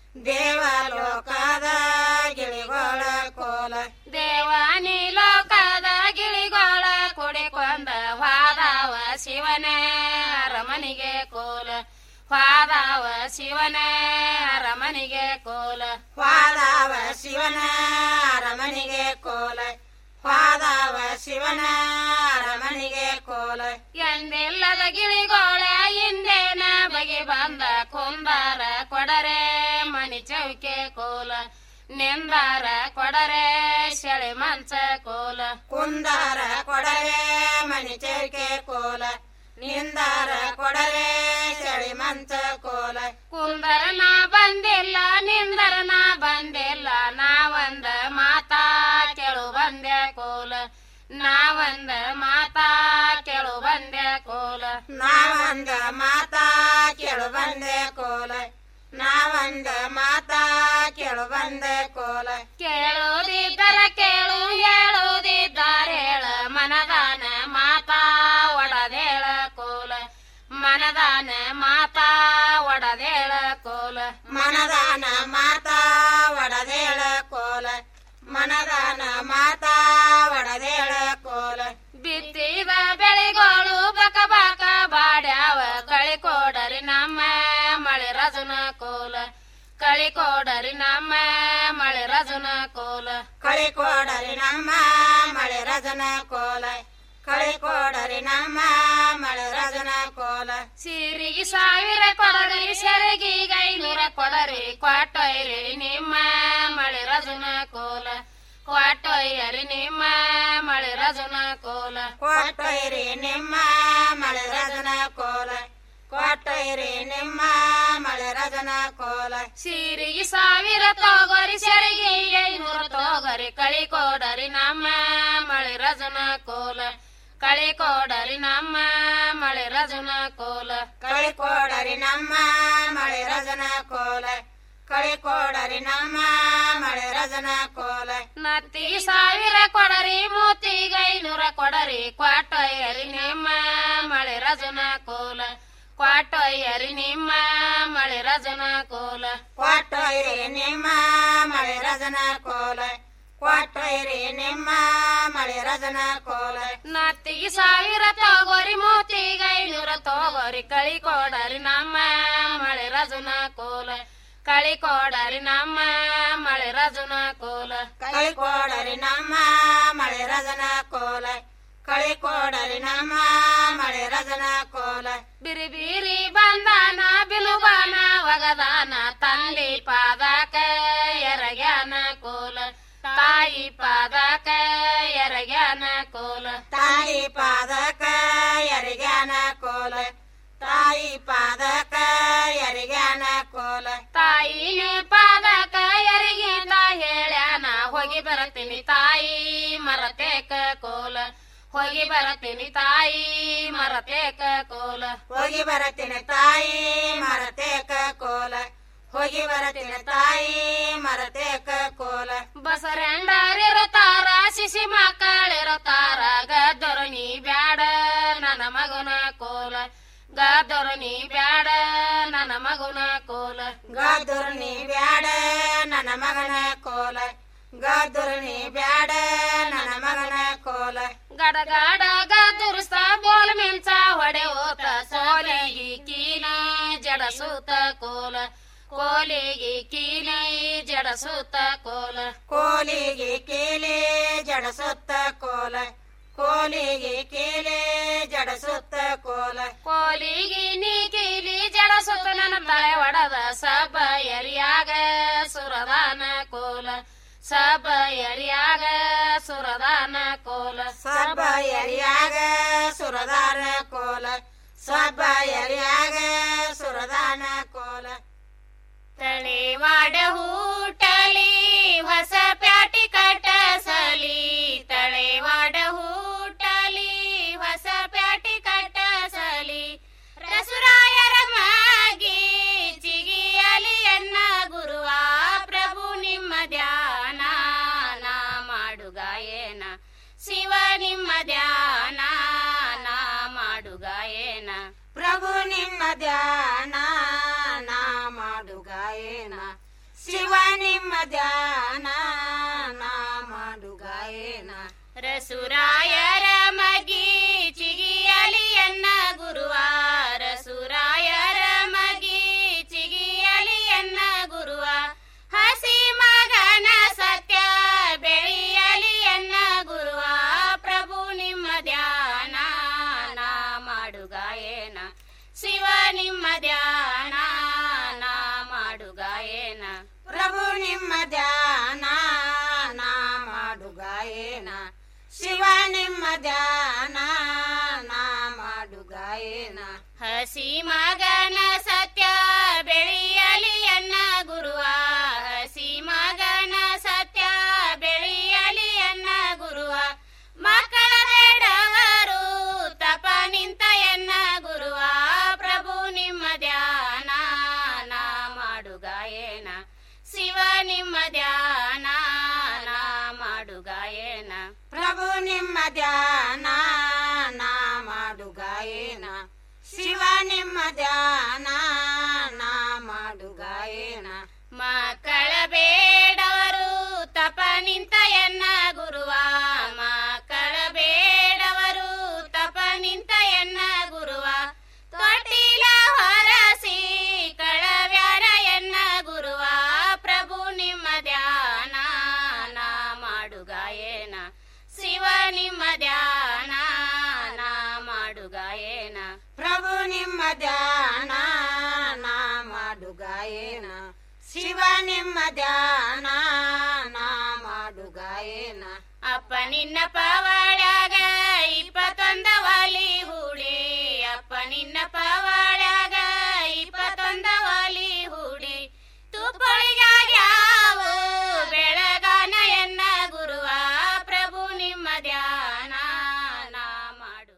ದೇವಲೋಕದ ಗಿಳಿಗೋಳ ಕೋಲ ದೇವಾನಿ ಲೋಕದ ಗಿಳಿಗೋಳ ಕುಡಿಕೊಂಡ ವಾದವ ಶಿವನೇ ಅರಮನಿಗೆ ಕೋಲ ವಾದವ ಶಿವನ ಅರಮನಿಗೆ ಕೋಲ ವಾದವ ಶಿವನ ಅರಮನಿಗೆ ಕೋಲ ವಾದವ ಶಿವನ ಅರಮನಿಗೆ ಕೋಲ ಎಂದೆಲ್ಲದ ಗಿಳಿಗೋಳ ಹಿಂದೇನ ಬಗೆ ಬಂದ ಕುಂದಾರ ಕೊಡರೆ ಮನಿ ಚೌಕೆ ಕೋಲ ನಿಂದಾರ ಕೊಡರೆ ಶೆಳೆ ಮಂಚ ಕೋಲ ಕುಂದಾರ ಕೊಡರೆ ಮನಿ ಚೌಕೆ ಕೋಲ ನಿಂದಾರ ಕೊಡರೆ ಚಳಿ ಮಂಚ ಕೋಲ ಕುಂದರ ನಾ ಬಂದಿಲ್ಲ ನಿಂದರ ನಾ ಬಂದಿಲ್ಲ ನಾವಂದ ಮಾತಾ ಕೆಳು ಬಂದೆ ಕೋಲ ನಾವಂದ ಮಾತಾ ಕೆಳು ಬಂದೆ ಕೋಲ ನಾವಂದ ಮಾತಾ ಕೆಳು ಬಂದೆ ಕೋಲ ನಾವಂದ ಮಾತಾ ಕೆಳು ಬಂದೆ ಕೋಲ ಕೇಳುವುದಿದ್ದರ ಕೇಳು ಹೇಳುವುದಿದ್ದಾರೆ ಹೇಳ ಮನದಾನ ಮಾತಾ ಒಡದೇಳ ಕೋಲ ಮನದಾನ ಮಾತಾ ಒಡದೇಳ ಕೋಲ ಮನದಾನ ಮಾತಾ ಒಡದೇಳ ಕೋಲ ಮನದಾನ ಮಾತಾ ಒಡದೇಳ ಕೋಲ ಬಿತ್ತಿದ ಬೆಳೆಗಳು ಬಕ ಬಕ ಬಾಡ್ಯಾವ ಕಳಿ ಕೊಡರಿ ನಮ್ಮ ಮಳೆ ರಜನ ಕೋಲ ಕಳಿ ಕೊಡರಿ ನಮ್ಮ ಮಳೆ ರಜನ ಕೋಲ ಕಳಿ ಕೊಡರಿ ನಮ್ಮ ಮಳೆ ರಜನ ಕೋಲ ಕಳಿ ಕೊಡರಿ ನಮ್ಮ ಮಳೆ ರಜನ ಕೋಲ ಸಿರಿಗೆ ಸಾವಿರ ಕೊಡರಿ ಸೆರಗಿಗೆ ಐನೂರ ಕೊಡರಿ ಕೊಟ್ಟೊಯ್ರಿ ನಿಮ್ಮ ಮಳೆ ರಜನ ಕೋಲ ಕೊಟ್ಟೊಯ್ಯರಿ ನಿಮ್ಮ ಮಳೆ ರಜನ ಕೋಲ ಕೊಟ್ಟೊಯ್ರಿ ನಿಮ್ಮ ಮಳೆ ರಜನ ಕೋಲ ಕೊಟ್ಟೊಯ್ರಿ ನಿಮ್ಮ ಮಳೆ ರಜನ ಕೋಲ ಸೀರಿಗೆ ಸಾವಿರ ತೋಗರಿ ಸೆರಿಗೆ ಐನೂರ ತೋಗರಿ ಕಳಿ ಕೊಡರಿ ನಮ್ಮ ಮಳೆ ರಜನ ಕೋಲ ಕಳಿ ಕೊಡರಿ ನಮ್ಮ ಮಳೆ ರಜನ ಕೋಲ ಕಳಿ ಕೊಡರಿ ನಮ್ಮ ಮಳೆ ರಜನ ಕೋಲ ಕಳಿ ಕೊಡರಿ ನಮ್ಮ ಮಳೆ ರಜನ ಕೋಲ ನತ್ತಿಗೆ ಸಾವಿರ ಕೊಡರಿ ಮೂತಿಗೆ ಐನೂರ ಕೊಡರಿ ಕ್ವಾಟೊಯ್ಯರಿ ನಿಮ್ಮ ಮಳೆ ರಜನ ಕೋಲ ಕ್ವಾಟೊಯ್ಯರಿ ನಿಮ್ಮ ಮಳೆ ರಜನ ಕೋಲ ಕೊಟ್ಟೊಯ್ರಿ ನಿಮ್ಮ ಮಳೆ ರಜನ ಕೋಲ ಕೊಟ್ಟೊಯ್ರಿ ನಿಮ್ಮ ಮಳೆ ರಜನ ಕೋಲ ನತ್ತಿಗೆ ಸಾವಿರ ತಗೋರಿ ಮೂತಿಗೆ ಐನೂರ ತಗೋರಿ ಕಳಿ ಕೊಡರಿ ನಮ್ಮ ಮಳೆ ರಜನ ಕೋಲ ಕಳಿ ಕೊಡರಿ ನಮ್ಮ ಮಳೆ ರಜನ ಕೋಲ ಕಳಿ ಕೊಡರಿ ನಮ್ಮ ಮಳೆ ರಜನ ಕೋಲ ಕಳಿ ಕೊಡರಿ ನಮ್ಮ ಮಳೆ ರಜನ ಕೋಲ ಬಿರಿ ಬಿರಿ ಬಂದಾನ ಬಿಲುಬಾನ ಒಗದಾನ ತಂದೆ ಪಾದಕ ಎರಗ್ಯಾನ ಕೋಲ ತಾಯಿ ಪಾದಕ ಎರಗ್ಯಾನ ಕೋಲ ತಾಯಿ ಪಾದಕ ಎರಿಗ್ಯಾನ ಕೋಲ ತಾಯಿ ಪಾದಕ ಎರಿಗ್ಯಾನ ಕೋಲ ತಾಯಿನ ಪಾದಕ ಎರಿಗಿಂದ ಹೇಳ್ಯಾನ ಹೋಗಿ ಬರತೀನಿ ತಾಯಿ ಮರತೇಕ ಕೋಲ ಹೋಗಿ ಬರತೀನಿ ತಾಯಿ ಮರತೇಕ ಕೋಲ ಹೋಗಿ ಬರತೀನಿ ತಾಯಿ ಮರತೇಕ ಕೋಲ ಹೋಗಿ ಬರತೀನಿ ತಾಯಿ ಮರತೇಕ ಕೋಲ ಬಸರೆಂಡರಿರುತ್ತಾರ ಶಿಶಿ ಮಕ್ಕಳಿರುತ್ತಾರ ಗದ್ದೊರಣಿ ಬ್ಯಾಡ ನನ್ನ ಮಗನ ಕೋಲ ಗದ್ದೊರಣಿ ಬ್ಯಾಡ ನನ್ನ ಮಗನ ಕೋಲ ಗದುರ್ನಿ ಬ್ಯಾಡ ನನ್ನ ಮಗನ ಕೋಲ ಗದುರ್ನಿ ಬ್ಯಾಡ ನನ್ನ ಮಗನ ಕೋಲ ಗಡ ಗಡ ಗದುರ್ಸ್ತ ಬೋಲ್ ಮಿಂಚ ಹೊಡೆ ಓತ ಸೋಲಿಗಿ ಕೀನ ಜಡಸೂತ ಕೋಲ ಕೋಲಿಗಿ ಕೀಲಿ ಜಡಸೂತ ಕೋಲ ಕೋಲಿಗೆ ಕೇಲೆ ಜಡಸುತ್ತ ಕೋಲ ಕೋಲಿಗೆ ಕೇಲೆ ಜಡಸುತ್ತ ಕೋಲ ಕೋಲಿಗಿ ನೀ ಕೀಲಿ ಜಡಸುತ್ತ ನನ್ನ ತಲೆ ಒಡದ ಸಬ ಎರಿಯಾಗ ಸುರದಾನ ಕೋಲ ಸಬ ಎರಿಯಾಗ ಸುರದಾನ ಕೋಲ ಸಬ್ಬ ಎರಿಯಾಗ ಸುರದಾನ ಕೋಲ ಸಬ್ಬ ಎರಿಯಾಗ ಸುರದಾನ ಕೋಲ ತಳೆವಾಡ ಹೂಟಲಿ ಹೊಸ ಪ್ಯಾಟಿ ಕಟ್ಟಸಲಿ ತಳೆವಾಡ ಹೂಟಲಿ ಹೊಸ ಪ್ಯಾಟಿ ಕಟ್ಟಸಲಿ ರಸುರಾಯರ ಮಾಗಿ ಚಿಗಿಯಲಿ ಎನ್ನ ಗುರುವ ಪ್ರಭು ನಿಮ್ಮ ಧ್ಯಾನ ನಾ ಮಾಡು ಗಾಯನ ಶಿವ ನಿಮ್ಮ ಧ್ಯಾನ ನಾ ಮಾಡು ಗಾಯನ ಪ್ರಭು ನಿಮ್ಮ ಧ್ಯಾನ ನಾ ಮಾಡು ಗಾಯನ ಶಿವ ನಿಮ್ಮ ಧ್ಯಾನ ನಾ ಮಾಡು ಗಾಯನ ರಸುರಾಯರ ಮಗಿ ಚಿಗಿಯಲಿ ಎನ್ನ ಗುರುವ ರಸುರಾಯರ ಮಗಿ ಚಿಗಿಯಲಿ ಎನ್ನ ಗುರುವ ಹಸಿ ಮಗನ ಸತ್ಯ ಬೆಳೆಯಲಿ ಎನ್ನ ಗುರುವ ಪ್ರಭು ನಿಮ್ಮ ಧ್ಯಾನ ನಾ ಮಾಡು ಗಾಯನ ಶಿವ ನಿಮ್ಮ ಧ್ಯಾನ ನಾ ಮಾಡು ಗಾಯನ ಪ್ರಭು ನಿಮ್ಮ ಧ್ಯಾನ ನಾ ಮಾಡು ಗಾಯನ ಶಿವ ನಿಮ್ಮ ಧ್ಯಾನ ನಾ ಮಾಡು ಗಾಯನ ಹಸಿ ಮಗನ ಸತ್ಯ ಬೆಳೆಯಲಿ ಎನ್ನ ಗುರುವ ಹಸಿ ಮಗನ ಸತ್ಯ ಬೆಳೆಯಲಿ ಎನ್ನ ಗುರುವ ಮಕ್ಕಳ ಬೇಡವರು ತಪ ನಿಂತ ಎನ್ನ ಗುರುವ ಪ್ರಭು ನಿಮ್ಮ ಧ್ಯಾನ ನಾ ಮಾಡು ಗಾಯನ ಶಿವ ನಿಮ್ಮ ಧ್ಯಾನ ನಾ ಮಾಡು ಗಾಯನ ಪ್ರಭು ನಿಮ್ಮ ಧ್ಯಾನ ನಾ ಮಾಡು ಗಾಯನ ಶಿವ ನಿಮ್ಮ ಧ್ಯಾನ ನಾ ಮಾಡು ಗಾಯನ ಮಕ್ಕಳ ಬೇಡವರು ತಪ ನಿಂತ ಎನ್ನ ಗುರುವ ಮಕ್ಕಳ ಬೇಡವರು ತಪ ನಿಂತ ಎನ್ನ ಗುರುವ ತೊಟ್ಟಿಲ ಹೊರಸಿ ಕಳವ್ಯಾರ ಎನ್ನ ಗುರುವ ಪ್ರಭು ನಿಮ್ಮ ಧ್ಯಾನ ನಾ ಮಾಡು ಗಾಯನ ಶಿವ ನಿಮ್ಮ ಧ್ಯಾನ ನಾ ಮಾಡು ಗಾಯನ ಪ್ರಭು ನಿಮ್ಮ ಧ್ಯಾನ ನಾ ಮಾಡು ಗಾಯನ ಶಿವ ನಿಮ್ಮ ಧ್ಯಾನ ನಾ ಮಾಡು ಗಾಯನ ಪವಾಳ್ಯಾಗ ಇಪ್ಪತ್ತೊಂದ ವಾಲಿ ಹೂಡಿ ಅಪ್ಪ ನಿನ್ನ ಪವಾಳ್ಯಾಗ ಇಪ್ಪತ್ತೊಂದ ವಾಲಿ ಹೂಡಿ ತುಪ್ಪಳಿಗಾಗ್ಯಾವ ಬೆಳಗಾನ ಎನ್ನ ಗುರುವ ಪ್ರಭು ನಿಮ್ಮ ಧ್ಯಾನ ನಾ ಮಾಡುಗ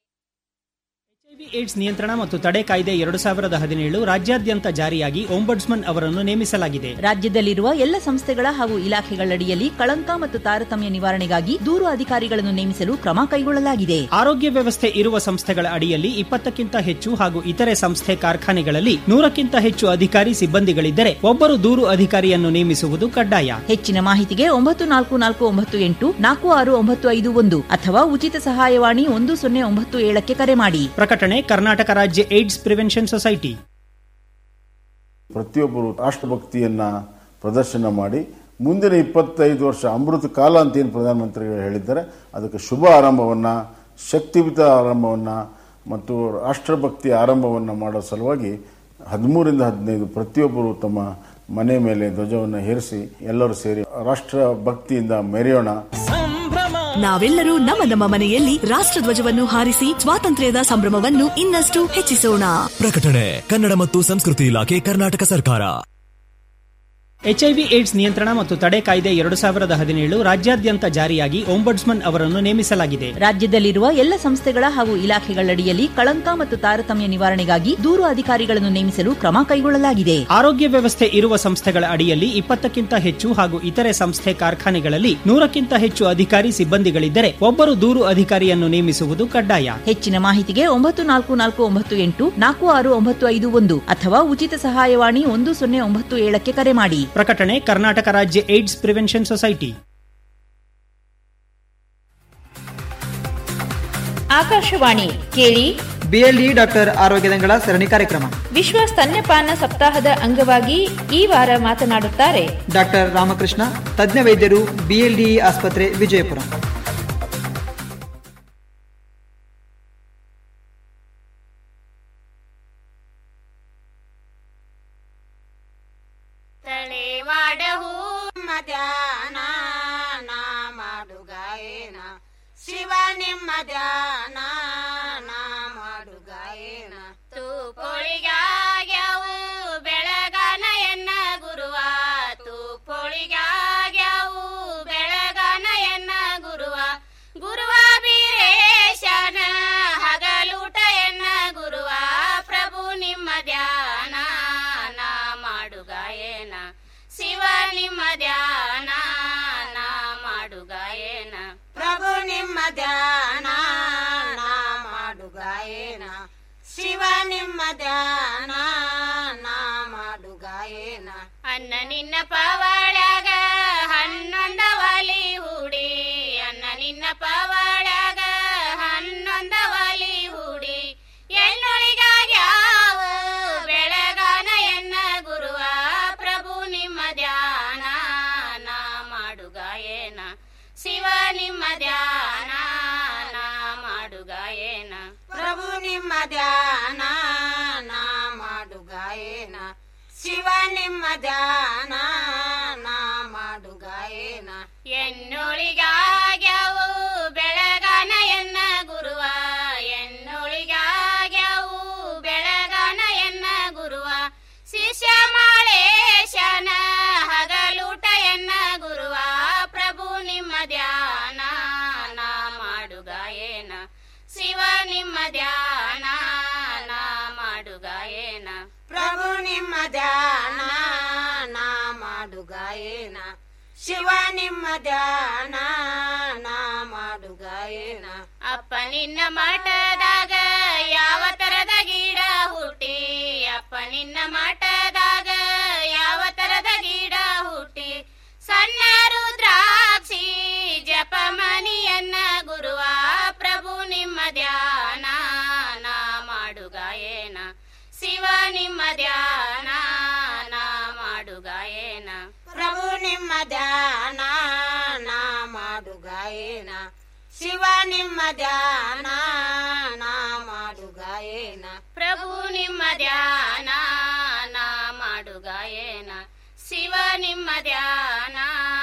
ಏಡ್ಸ್ ನಿಯಂತ್ರಣ ಮತ್ತು ತಡೆ ಕಾಯ್ದೆ ಎರಡು ಸಾವಿರದ ಹದಿನೇಳು ರಾಜ್ಯಾದ್ಯಂತ ಜಾರಿಯಾಗಿ ಓಂಬಡ್ಸ್ಮನ್ ಅವರನ್ನು ನೇಮಿಸಲಾಗಿದೆ ರಾಜ್ಯದಲ್ಲಿರುವ ಎಲ್ಲ ಸಂಸ್ಥೆಗಳ ಹಾಗೂ ಇಲಾಖೆಗಳಡಿಯಲ್ಲಿ ಕಳಂಕ ಮತ್ತು ತಾರತಮ್ಯ ನಿವಾರಣೆಗಾಗಿ ದೂರು ಅಧಿಕಾರಿಗಳನ್ನು ನೇಮಿಸಲು ಕ್ರಮ ಕೈಗೊಳ್ಳಲಾಗಿದೆ ಆರೋಗ್ಯ ವ್ಯವಸ್ಥೆ ಇರುವ ಸಂಸ್ಥೆಗಳ ಅಡಿಯಲ್ಲಿ ಇಪ್ಪತ್ತಕ್ಕಿಂತ ಹೆಚ್ಚು ಹಾಗೂ ಇತರೆ ಸಂಸ್ಥೆ ಕಾರ್ಖಾನೆಗಳಲ್ಲಿ ನೂರಕ್ಕಿಂತ ಹೆಚ್ಚು ಅಧಿಕಾರಿ ಸಿಬ್ಬಂದಿಗಳಿದ್ದರೆ ಒಬ್ಬರು ದೂರು ಅಧಿಕಾರಿಯನ್ನು ನೇಮಿಸುವುದು ಕಡ್ಡಾಯ ಹೆಚ್ಚಿನ ಮಾಹಿತಿಗೆ ಒಂಬತ್ತು ನಾಲ್ಕು ನಾಲ್ಕು ಒಂಬತ್ತು ಎಂಟು ನಾಲ್ಕು ಆರು ಒಂಬತ್ತು ಐದು ಒಂದು ಅಥವಾ ಉಚಿತ ಸಹಾಯವಾಣಿ ಒಂದು ಸೊನ್ನೆ ಒಂಬತ್ತು ಏಳಕ್ಕೆ ಕರೆ ಮಾಡಿ ಪ್ರಕಟಣೆ ಕರ್ನಾಟಕ ರಾಜ್ಯ ಏಡ್ಸ್ ಪ್ರಿವೆನ್ಷನ್ ಸೊಸೈಟಿ ಪ್ರತಿಯೊಬ್ಬರು ರಾಷ್ಟ್ರಭಕ್ತಿಯನ್ನ ಪ್ರದರ್ಶನ ಮಾಡಿ ಮುಂದಿನ ಇಪ್ಪತ್ತೈದು ವರ್ಷ ಅಮೃತ ಕಾಲ ಅಂತ ಏನು ಪ್ರಧಾನಮಂತ್ರಿಗಳು ಹೇಳಿದ್ದಾರೆ ಅದಕ್ಕೆ ಶುಭ ಆರಂಭವನ್ನ ಶಕ್ತಿಯುತ ಆರಂಭವನ್ನ ಮತ್ತು ರಾಷ್ಟ್ರಭಕ್ತಿ ಆರಂಭವನ್ನ ಮಾಡೋ ಸಲುವಾಗಿ ಹದಿಮೂರಿಂದ ಹದಿನೈದು ಪ್ರತಿಯೊಬ್ಬರು ತಮ್ಮ ಮನೆ ಮೇಲೆ ಧ್ವಜವನ್ನು ಹೇರಿಸಿ ಎಲ್ಲರೂ ಸೇರಿ ರಾಷ್ಟ್ರ ಭಕ್ತಿಯಿಂದ ಮೆರೆಯೋಣ ನಾವೆಲ್ಲರೂ ನಮ್ಮ ನಮ್ಮ ಮನೆಯಲ್ಲಿ ರಾಷ್ಟ್ರಧ್ವಜವನ್ನು ಹಾರಿಸಿ ಸ್ವಾತಂತ್ರ್ಯದ ಸಂಭ್ರಮವನ್ನು ಇನ್ನಷ್ಟು ಹೆಚ್ಚಿಸೋಣ ಪ್ರಕಟಣೆ ಕನ್ನಡ ಮತ್ತು ಸಂಸ್ಕೃತಿ ಇಲಾಖೆ ಕರ್ನಾಟಕ ಸರ್ಕಾರ ಎಚ್ಐವಿ ಏಡ್ಸ್ ನಿಯಂತ್ರಣ ಮತ್ತು ತಡೆ ಕಾಯ್ದೆ ಎರಡು ಸಾವಿರದ ಹದಿನೇಳು ರಾಜ್ಯಾದ್ಯಂತ ಜಾರಿಯಾಗಿ ಓಂಬಡ್ಸ್ಮನ್ ಅವರನ್ನು ನೇಮಿಸಲಾಗಿದೆ ರಾಜ್ಯದಲ್ಲಿರುವ ಎಲ್ಲ ಸಂಸ್ಥೆಗಳ ಹಾಗೂ ಇಲಾಖೆಗಳಡಿಯಲ್ಲಿ ಕಳಂಕ ಮತ್ತು ತಾರತಮ್ಯ ನಿವಾರಣೆಗಾಗಿ ದೂರು ಅಧಿಕಾರಿಗಳನ್ನು ನೇಮಿಸಲು ಕ್ರಮ ಕೈಗೊಳ್ಳಲಾಗಿದೆ ಆರೋಗ್ಯ ವ್ಯವಸ್ಥೆ ಇರುವ ಸಂಸ್ಥೆಗಳ ಅಡಿಯಲ್ಲಿ ಇಪ್ಪತ್ತಕ್ಕಿಂತ ಹೆಚ್ಚು ಹಾಗೂ ಇತರೆ ಸಂಸ್ಥೆ ಕಾರ್ಖಾನೆಗಳಲ್ಲಿ ನೂರಕ್ಕಿಂತ ಹೆಚ್ಚು ಅಧಿಕಾರಿ ಸಿಬ್ಬಂದಿಗಳಿದ್ದರೆ ಒಬ್ಬರು ದೂರು ಅಧಿಕಾರಿಯನ್ನು ನೇಮಿಸುವುದು ಕಡ್ಡಾಯ ಹೆಚ್ಚಿನ ಮಾಹಿತಿಗೆ ಒಂಬತ್ತು ನಾಲ್ಕು ನಾಲ್ಕು ಒಂಬತ್ತು ಎಂಟು ನಾಲ್ಕು ಆರು ಒಂಬತ್ತು ಐದು ಒಂದು ಅಥವಾ ಉಚಿತ ಸಹಾಯವಾಣಿ ಒಂದು ಸೊನ್ನೆ ಒಂಬತ್ತು ಏಳಕ್ಕೆ ಕರೆ ಮಾಡಿ ಪ್ರಕಟಣೆ ಕರ್ನಾಟಕ ರಾಜ್ಯ ಏಡ್ಸ್ ಪ್ರಿವೆನ್ಷನ್ ಸೊಸೈಟಿ ಆಕಾಶವಾಣಿ ಕೇಳಿ ಬಿಎಲ್ಡಿ ಡಾಕ್ಟರ್ ಆರೋಗ್ಯದಂಗಳ ಸರಣಿ ಕಾರ್ಯಕ್ರಮ ವಿಶ್ವ ಸ್ತನ್ಯಪಾನ ಸಪ್ತಾಹದ ಅಂಗವಾಗಿ ಈ ವಾರ ಮಾತನಾಡುತ್ತಾರೆ ಡಾಕ್ಟರ್ ರಾಮಕೃಷ್ಣ ತಜ್ಞ ವೈದ್ಯರು ಬಿಎಲ್ಡಿ ಆಸ್ಪತ್ರೆ ವಿಜಯಪುರ ತಳೆವಾಡ ಹೂ ಧ್ಯಾನ ನಾ ಮಾಡು ಗಾಯನ ಶಿವ ನಿಮ್ಮ ಧ್ಯಾನ ನಾ ಮಾಡು ಗಾಯನ ತೂಪೊಳಿಗಾಗ್ಯಾವು ಬೆಳಗಾನ ಎನ್ನ ಗುರುವ ತೂಪೊಳಿಗಾಗ್ಯಾವು ಬೆಳಗಾನ ಎನ್ನ ಗುರುವ ಗುರುವ ಬೀರೇಶನ ಹಗಲೂಟ ಎನ್ನ ಗುರುವ ಪ್ರಭು ನಿಮ್ಮ ಧ್ಯಾನ ನಾ ಮಾಡು ಗಾಯನ ಶಿವ ನಿಮ್ಮ ಧ್ಯಾನ ನಾ ಮಾಡು ಗಾಯನ ಪ್ರಭು ನಿಮ್ಮ ಧ್ಯಾನ ನಾ ಮಾಡು ಗಾಯನ ಶಿವ ನಿಮ್ಮ ಧ್ಯಾನ ನಾ ಮಾಡು ಗಾಯನ ಅನ್ನ ನಿನ್ನ ಪವಾಳ್ಯಾಗ ಹನ್ನೊಂದ ವಾಲಿ ಹೂಡಿ ಅನ್ನ ನಿನ್ನ ಪವಾಳ್ಯಾಗ ಹನ್ನೊಂದ ವಾಲಿ ಹೂಡಿ ಎನ್ನೊಳಿಗಾಗ್ಯಾವ ಬೆಳಗಾನ ಎನ್ನ ಗುರುವ ಪ್ರಭು ನಿಮ್ಮ ಧ್ಯಾನ ನಾ ಮಾಡು ಗಾಯನ ಶಿವ ನಿಮ್ಮ ಧ್ಯಾನ ನಾ ಮಾಡು ಗಾಯನ ಪ್ರಭು ನಿಮ್ಮ ಧ್ಯಾನ ನಾ ಮಾಡು ಗಾಯನ ಶಿವ ನಿಮ್ಮ ಧ್ಯಾನ ನಾ ಮಾಡು ಗಾಯನ ಎನ್ನೊಳಿಗಾಗ್ಯಾವು ಬೆಳಗಾನ ಎನ್ನ ಗುರುವ ಎನ್ನೊಳಿಗಾಗ್ಯಾವು ಬೆಳಗಾನ ಎನ್ನ ಗುರುವ ಶಿಷ್ಯ ಮಾಳೇಶನ ಹಗಲೂಟ ಎನ್ನ ಗುರುವ ಪ್ರಭು ನಿಮ್ಮ ಧ್ಯಾನ ನಾ ಮಾಡು ಗಾಯನ ಶಿವ ನಿಮ್ಮ ಧ್ಯಾನ ನಾ ಮಾಡು ಗಾಯನ ಪ್ರಭು ನಿಮ್ಮ ಧ್ಯಾನ ನಾ ಮಾಡು ಗಾಯನ ಶಿವ ನಿಮ್ಮ ಧ್ಯಾನ ನಾ ಮಾಡು ಗಾಯನ ಅಪ್ಪ ನಿನ್ನ ಮಠದಾಗ ಯಾವ ತರದ ಗಿಡ ಹುಟ್ಟಿ ಅಪ್ಪ ನಿನ್ನ ಮಠದಾಗ ಯಾವ ತರದ ಗಿಡ ಹುಟ್ಟಿ ಸಣ್ಣ ರುದ್ರಾಕ್ಷಿ ಜಪ ಮನಿಯನ್ನ ಗುರುವ ಪ್ರಭು ನಿಮ್ಮ ಧ್ಯಾನ ನಾ ಮಾಡು ಗಾಯನ ಶಿವ ನಿಮ್ಮ ಧ್ಯಾನ ನಾ ಮಾಡು ಗಾಯನ ಪ್ರಭು ನಿಮ್ಮ ಧ್ಯಾನ ನಾ ಮಾಡು ಗಾಯನ ಶಿವ ನಿಮ್ಮ ಧ್ಯಾನ ನಾ ಮಾಡು ಗಾಯನ ಪ್ರಭು ನಿಮ್ಮ ಧ್ಯಾನ ನಾ ಮಾಡು ಗಾಯನ ಶಿವ ನಿಮ್ಮ ಧ್ಯಾನ